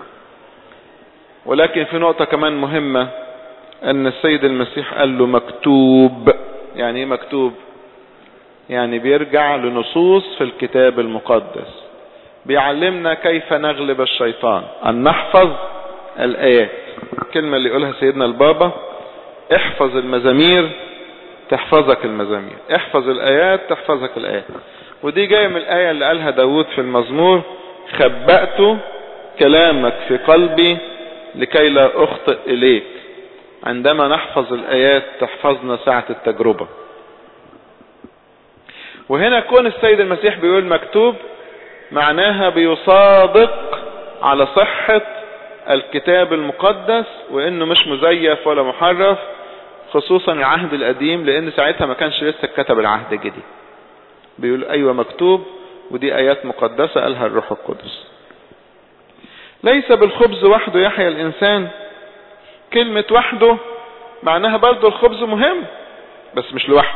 ولكن في نقطة كمان مهمة ان السيد المسيح قال له مكتوب يعني ايه مكتوب يعني بيرجع لنصوص في الكتاب المقدس بيعلمنا كيف نغلب الشيطان ان نحفظ الايات الكلمة اللي يقولها سيدنا البابا احفظ المزامير تحفظك المزامير احفظ الايات تحفظك الايات ودي جاية من الاية اللي قالها داود في المزمور خبأت كلامك في قلبي لكي لا اخطئ اليك عندما نحفظ الايات تحفظنا ساعة التجربة وهنا كون السيد المسيح بيقول مكتوب معناها بيصادق على صحة الكتاب المقدس وانه مش مزيف ولا محرف خصوصا العهد القديم لان ساعتها ما كانش لسه كتب العهد الجديد بيقول ايوه مكتوب ودي ايات مقدسة قالها الروح القدس ليس بالخبز وحده يحيا الانسان كلمة وحده معناها برضو الخبز مهم بس مش لوحده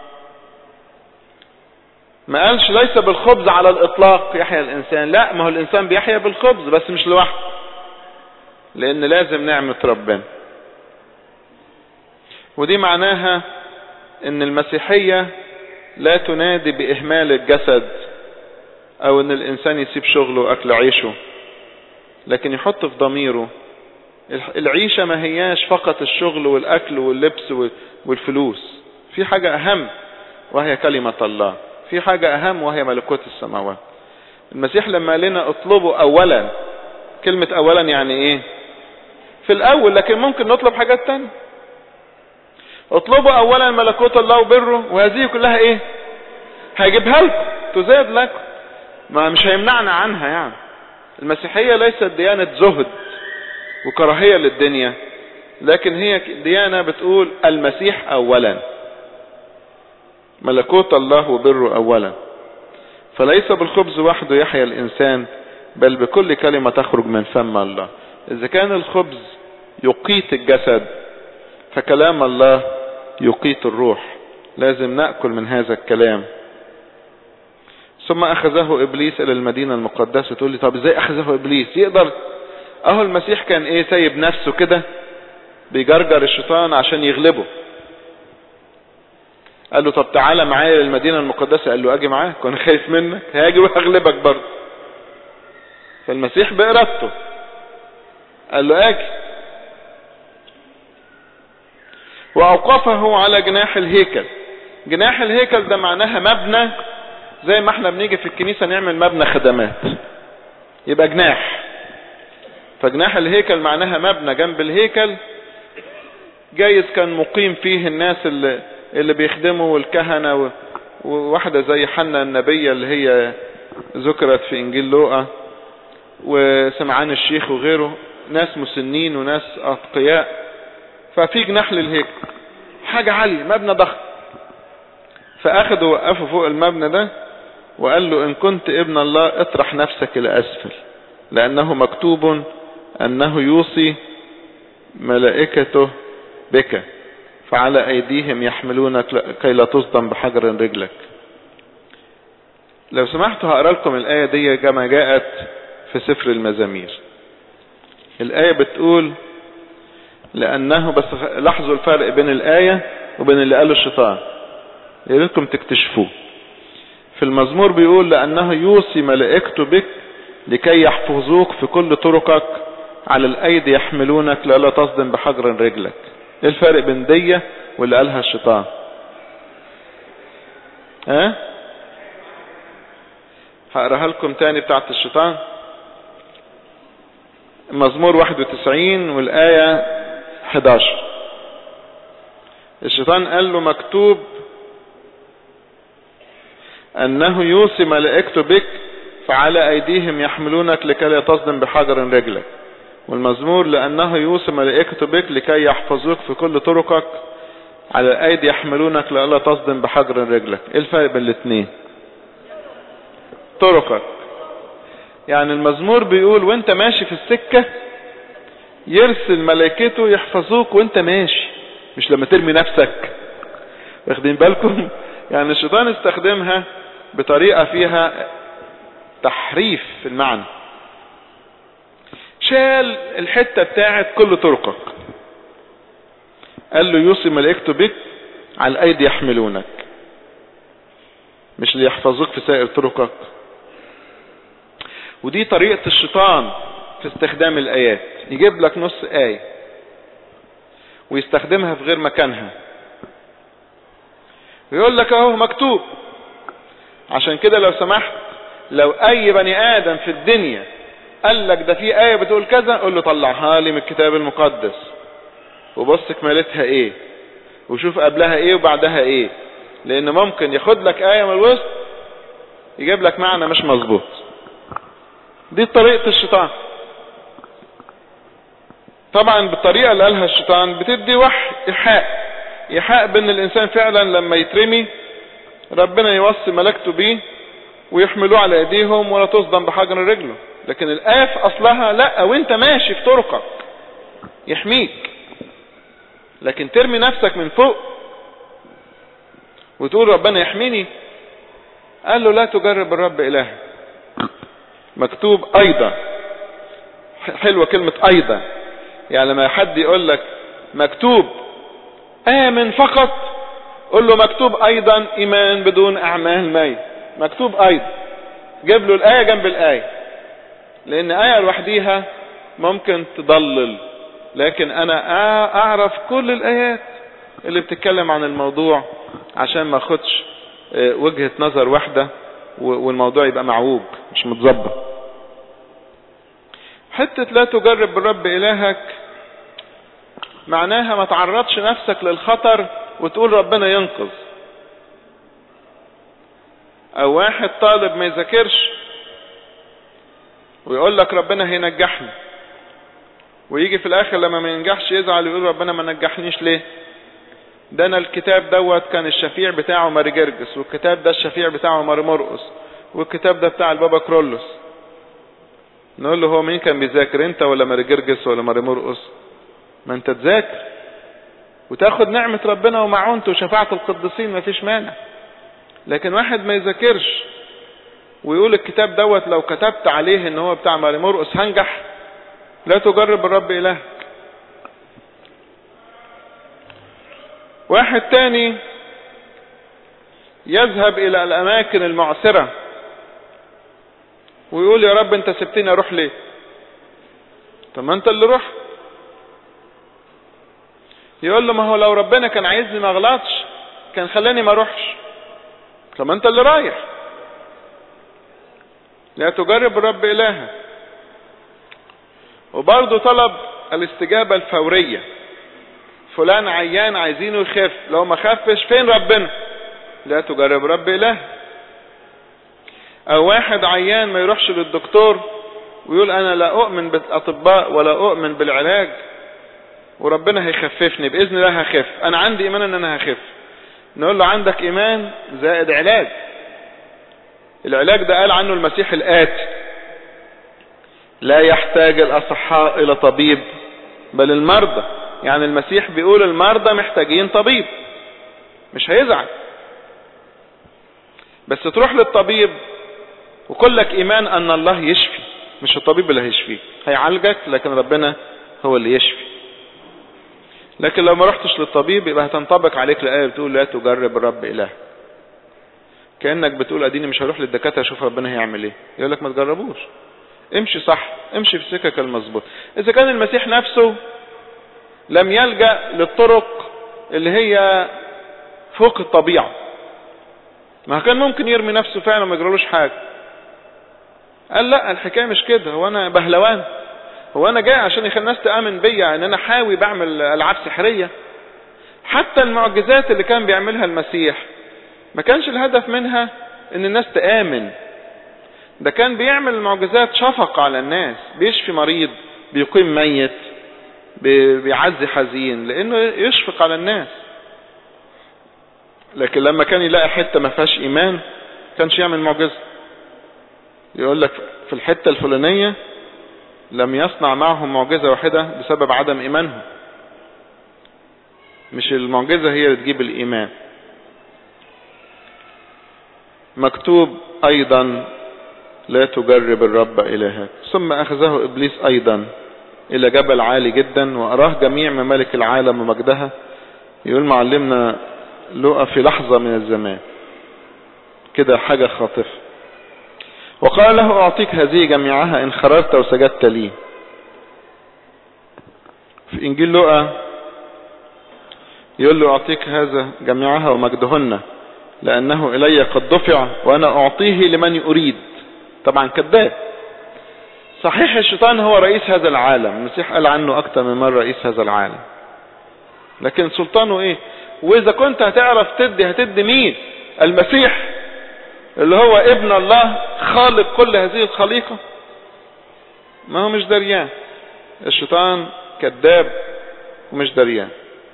ما قالش ليس بالخبز على الاطلاق يحيا الانسان لا ما هو الانسان بيحيا بالخبز بس مش لوحده لان لازم نعمة ربنا ودي معناها ان المسيحية لا تنادي باهمال الجسد او ان الانسان يسيب شغله واكل عيشه لكن يحط في ضميره العيشة ما هياش فقط الشغل والاكل واللبس والفلوس في حاجة اهم وهي كلمة الله في حاجة اهم وهي ملكوت السماوات المسيح لما قال لنا اطلبوا اولا كلمة اولا يعني ايه في الاول لكن ممكن نطلب حاجات تانية اطلبوا اولا ملكوت الله وبره وهذه كلها ايه هيجيبها لكم تزاد لكم ما مش هيمنعنا عنها يعني المسيحية ليست ديانة زهد وكراهية للدنيا لكن هي ديانة بتقول المسيح اولا ملكوت الله وبره اولا فليس بالخبز وحده يحيا الانسان بل بكل كلمة تخرج من فم الله اذا كان الخبز يقيت الجسد فكلام الله يقيت الروح لازم نأكل من هذا الكلام ثم اخذه ابليس الى المدينة المقدسة تقول لي طب ازاي اخذه ابليس يقدر اهو المسيح كان ايه سايب نفسه كده بيجرجر الشيطان عشان يغلبه قال له طب تعالى معايا للمدينة المقدسة قال له اجي معاك وانا خايف منك هاجي وهغلبك برضه فالمسيح بارادته قال له اجي واوقفه على جناح الهيكل جناح الهيكل ده معناها مبنى زي ما احنا بنيجي في الكنيسة نعمل مبنى خدمات يبقى جناح فجناح الهيكل معناها مبنى جنب الهيكل جايز كان مقيم فيه الناس اللي, اللي بيخدموا والكهنة وواحدة زي حنا النبية اللي هي ذكرت في انجيل لوقا وسمعان الشيخ وغيره ناس مسنين وناس اتقياء ففي جناح للهيكل حاجة عالية مبنى ضخم فاخدوا وقفوا فوق المبنى ده وقال له ان كنت ابن الله اطرح نفسك الى اسفل لانه مكتوب انه يوصي ملائكته بك فعلى ايديهم يحملونك كي لا تصدم بحجر رجلك لو سمحتوا هقرا لكم الايه دي كما جاءت في سفر المزامير الايه بتقول لانه بس لاحظوا الفرق بين الايه وبين اللي قاله الشيطان يا ريتكم تكتشفوه في المزمور بيقول لأنه يوصي ملائكته بك لكي يحفظوك في كل طرقك على الأيدي يحملونك لألا تصدم بحجر رجلك ايه الفرق بين دية واللي قالها الشيطان ها هقراها لكم تاني بتاعت الشيطان مزمور 91 والآية 11 الشيطان قال له مكتوب انه يوصي ملائكته بك فعلى ايديهم يحملونك لكي لا تصدم بحجر رجلك والمزمور لانه يوصي ملائكته بك لكي يحفظوك في كل طرقك على الايدي يحملونك لألا تصدم بحجر رجلك ايه الفرق بين الاثنين طرقك يعني المزمور بيقول وانت ماشي في السكة يرسل ملائكته يحفظوك وانت ماشي مش لما ترمي نفسك واخدين بالكم يعني الشيطان استخدمها بطريقة فيها تحريف في المعنى شال الحتة بتاعت كل طرقك قال له يوصي ملائكته بك على الايدي يحملونك مش ليحفظوك في سائر طرقك ودي طريقة الشيطان في استخدام الايات يجيب لك نص آية ويستخدمها في غير مكانها ويقول لك اهو مكتوب عشان كده لو سمحت لو اي بني ادم في الدنيا قال لك ده في آية بتقول كذا قول له طلعها لي من الكتاب المقدس وبص كمالتها ايه وشوف قبلها ايه وبعدها ايه لان ممكن ياخد لك آية من الوسط يجيب لك معنى مش مظبوط دي طريقة الشيطان طبعا بالطريقة اللي قالها الشيطان بتدي وحي إيحاء إيحاء بأن الإنسان فعلا لما يترمي ربنا يوصي ملكته بيه ويحملوه على ايديهم ولا تصدم بحجر رجله لكن الآية في أصلها لا وانت ماشي في طرقك يحميك لكن ترمي نفسك من فوق وتقول ربنا يحميني قال له لا تجرب الرب إلهك مكتوب أيضا حلوة كلمة أيضا يعني لما حد يقول لك مكتوب آمن فقط قل له مكتوب أيضا إيمان بدون أعمال ميت مكتوب أيضا جيب له الآية جنب الآية لأن آية لوحديها ممكن تضلل لكن أنا أعرف كل الآيات اللي بتتكلم عن الموضوع عشان ما أخدش وجهة نظر واحدة والموضوع يبقى معوج مش متظبط حتة لا تجرب بالرب إلهك معناها ما تعرضش نفسك للخطر وتقول ربنا ينقذ او واحد طالب ما يذاكرش ويقول لك ربنا هينجحني ويجي في الاخر لما ما ينجحش يزعل ويقول ربنا ما نجحنيش ليه ده انا الكتاب دوت كان الشفيع بتاعه ماري جرجس والكتاب ده الشفيع بتاعه ماري مرقس والكتاب ده بتاع البابا كرولوس نقول له هو مين كان بيذاكر انت ولا ماري جرجس ولا ماري مرقس ما انت تذاكر وتاخد نعمة ربنا ومعونته وشفاعة القديسين مفيش مانع لكن واحد ما يذاكرش ويقول الكتاب دوت لو كتبت عليه ان هو بتاع ماري مرقس هنجح لا تجرب الرب الهك واحد تاني يذهب الى الاماكن المعسرة ويقول يا رب انت سبتني اروح ليه طب ما انت اللي رحت يقول له ما هو لو ربنا كان عايزني ما اغلطش كان خلاني ما اروحش طب ما انت اللي رايح لا تجرب الرب الهك وبرضه طلب الاستجابة الفورية فلان عيان عايزينه يخف لو ما خفش فين ربنا لا تجرب رب اله او واحد عيان ما يروحش للدكتور ويقول انا لا اؤمن بالاطباء ولا اؤمن بالعلاج وربنا هيخففني باذن الله هخف انا عندي ايمان ان انا هخف نقول له عندك ايمان زائد علاج العلاج ده قال عنه المسيح الاتي لا يحتاج الاصحاء الى طبيب بل المرضى يعني المسيح بيقول المرضى محتاجين طبيب مش هيزعل بس تروح للطبيب وكلك ايمان ان الله يشفي مش الطبيب اللي هيشفيك هيعالجك لكن ربنا هو اللي يشفي لكن لو ما رحتش للطبيب يبقى هتنطبق عليك الآية بتقول لا تجرب الرب إله كأنك بتقول أديني مش هروح للدكاترة أشوف ربنا هيعمل إيه يقول لك ما تجربوش امشي صح امشي في سكك المظبوط إذا كان المسيح نفسه لم يلجأ للطرق اللي هي فوق الطبيعة ما كان ممكن يرمي نفسه فعلا ما يجرالوش حاجة قال لا الحكاية مش كده هو أنا بهلوان هو انا جاي عشان يخلي الناس تآمن بيا ان انا حاوي بعمل العاب سحرية حتى المعجزات اللي كان بيعملها المسيح ما كانش الهدف منها ان الناس تآمن ده كان بيعمل المعجزات شفقة على الناس بيشفي مريض بيقيم ميت بيعزي حزين لانه يشفق على الناس لكن لما كان يلاقي حتة ما فيهاش ايمان كانش يعمل معجزة يقول لك في الحتة الفلانية لم يصنع معهم معجزة واحدة بسبب عدم ايمانهم مش المعجزة هي اللي تجيب الايمان مكتوب ايضا لا تجرب الرب الهك ثم اخذه ابليس ايضا الى جبل عالي جدا واراه جميع ممالك العالم ومجدها يقول معلمنا لقى في لحظة من الزمان كده حاجة خاطفة وقال له اعطيك هذه جميعها ان خرجت وسجدت لي في انجيل لقى يقول له اعطيك هذا جميعها ومجدهن لانه الي قد دفع وانا اعطيه لمن اريد طبعا كذاب صحيح الشيطان هو رئيس هذا العالم المسيح قال عنه اكتر من مرة رئيس هذا العالم لكن سلطانه ايه واذا كنت هتعرف تدي هتدي مين المسيح اللي هو ابن الله خالق كل هذه الخليقة ما هو مش دريان الشيطان كذاب ومش دريان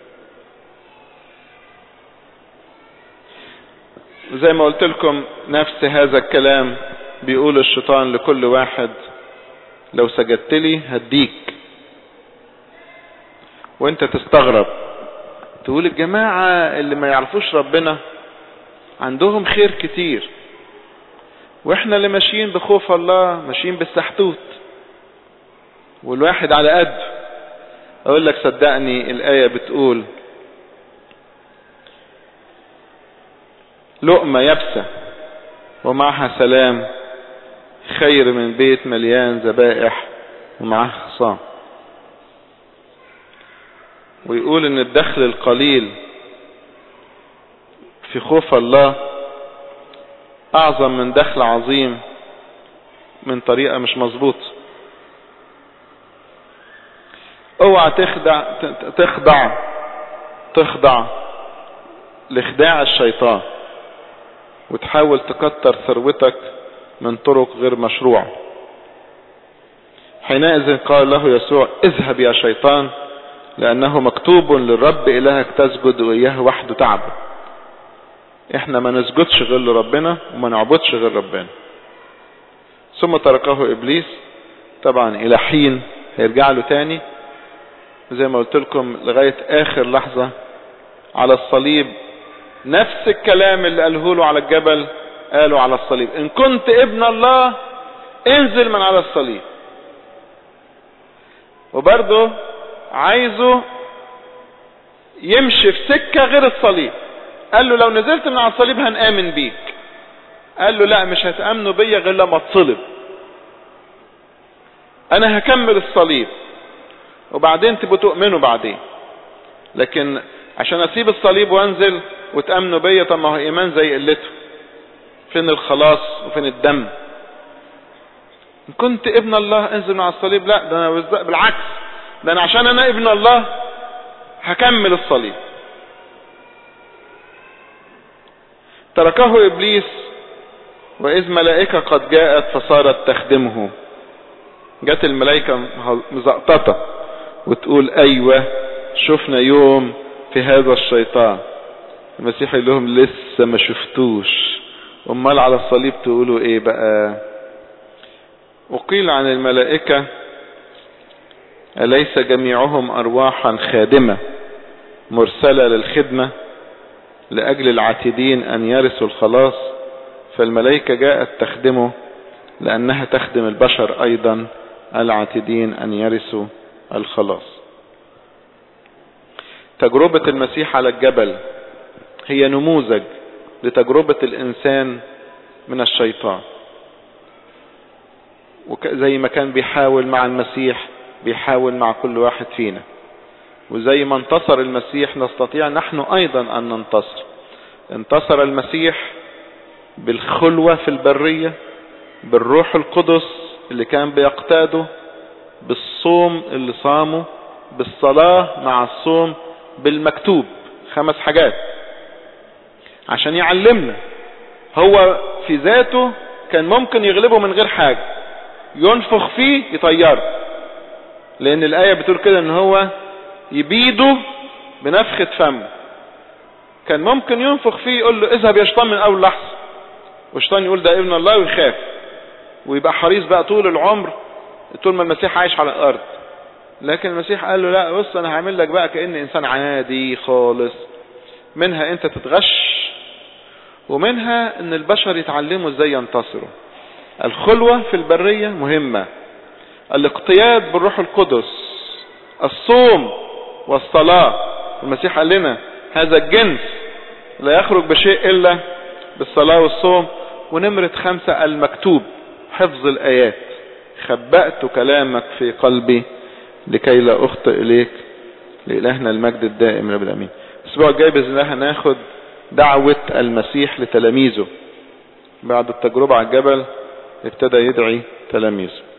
زي ما قلت لكم نفس هذا الكلام بيقول الشيطان لكل واحد لو سجدت لي هديك وانت تستغرب تقول الجماعة اللي ما يعرفوش ربنا عندهم خير كتير واحنا اللي ماشيين بخوف الله ماشيين بالسحتوت والواحد على قد اقول لك صدقني الآية بتقول لقمة يبسة ومعها سلام خير من بيت مليان ذبائح ومعاه خصام ويقول ان الدخل القليل في خوف الله اعظم من دخل عظيم من طريقة مش مظبوط اوعى تخدع تخضع تخضع لخداع الشيطان وتحاول تكتر ثروتك من طرق غير مشروعة حينئذ قال له يسوع اذهب يا شيطان لأنه مكتوب للرب إلهك تسجد وإياه وحده تعبد احنا ما نسجدش غير لربنا وما نعبدش غير ربنا ثم تركه إبليس طبعا إلى حين هيرجع له تاني زي ما قلت لكم لغاية آخر لحظة على الصليب نفس الكلام اللي قاله له على الجبل قالوا على الصليب ان كنت ابن الله انزل من على الصليب وبرضه عايزه يمشي في سكة غير الصليب قال له لو نزلت من على الصليب هنآمن بيك قال له لا مش هتأمنوا بيا غير لما اتصلب انا هكمل الصليب وبعدين تبقوا تؤمنوا بعدين لكن عشان اسيب الصليب وانزل وتأمنوا بيا طب ما هو ايمان زي قلته فين الخلاص وفين الدم ان كنت ابن الله انزل مع الصليب لا ده انا بالعكس ده انا عشان انا ابن الله هكمل الصليب تركه ابليس واذ ملائكة قد جاءت فصارت تخدمه جت الملائكة مزقططة وتقول ايوه شفنا يوم في هذا الشيطان المسيح يقول لهم لسه ما شفتوش امال على الصليب تقولوا ايه بقى وقيل عن الملائكة أليس جميعهم أرواحا خادمة مرسلة للخدمة لأجل العاتدين أن يرثوا الخلاص فالملائكة جاءت تخدمه لأنها تخدم البشر أيضا العاتدين أن يرثوا الخلاص تجربة المسيح على الجبل هي نموذج لتجربة الإنسان من الشيطان وزي ما كان بيحاول مع المسيح بيحاول مع كل واحد فينا وزي ما انتصر المسيح نستطيع نحن أيضا أن ننتصر انتصر المسيح بالخلوة في البرية بالروح القدس اللي كان بيقتاده بالصوم اللي صامه بالصلاة مع الصوم بالمكتوب خمس حاجات عشان يعلمنا هو في ذاته كان ممكن يغلبه من غير حاجة ينفخ فيه يطيره لان الآية بتقول كده ان هو يبيده بنفخة فمه كان ممكن ينفخ فيه يقول له اذهب يا شيطان من اول لحظة والشيطان يقول ده ابن الله ويخاف ويبقى حريص بقى طول العمر طول ما المسيح عايش على الارض لكن المسيح قال له لا بص انا هعمل لك بقى كأن انسان عادي خالص منها انت تتغش ومنها ان البشر يتعلموا ازاي ينتصروا الخلوة في البرية مهمة الاقتياد بالروح القدس الصوم والصلاة المسيح قال لنا هذا الجنس لا يخرج بشيء الا بالصلاة والصوم ونمرة خمسة المكتوب حفظ الايات خبأت كلامك في قلبي لكي لا اخطئ اليك لإلهنا المجد الدائم رب الامين الاسبوع الجاي باذن الله هناخد دعوة المسيح لتلاميذه بعد التجربة على الجبل ابتدى يدعي تلاميذه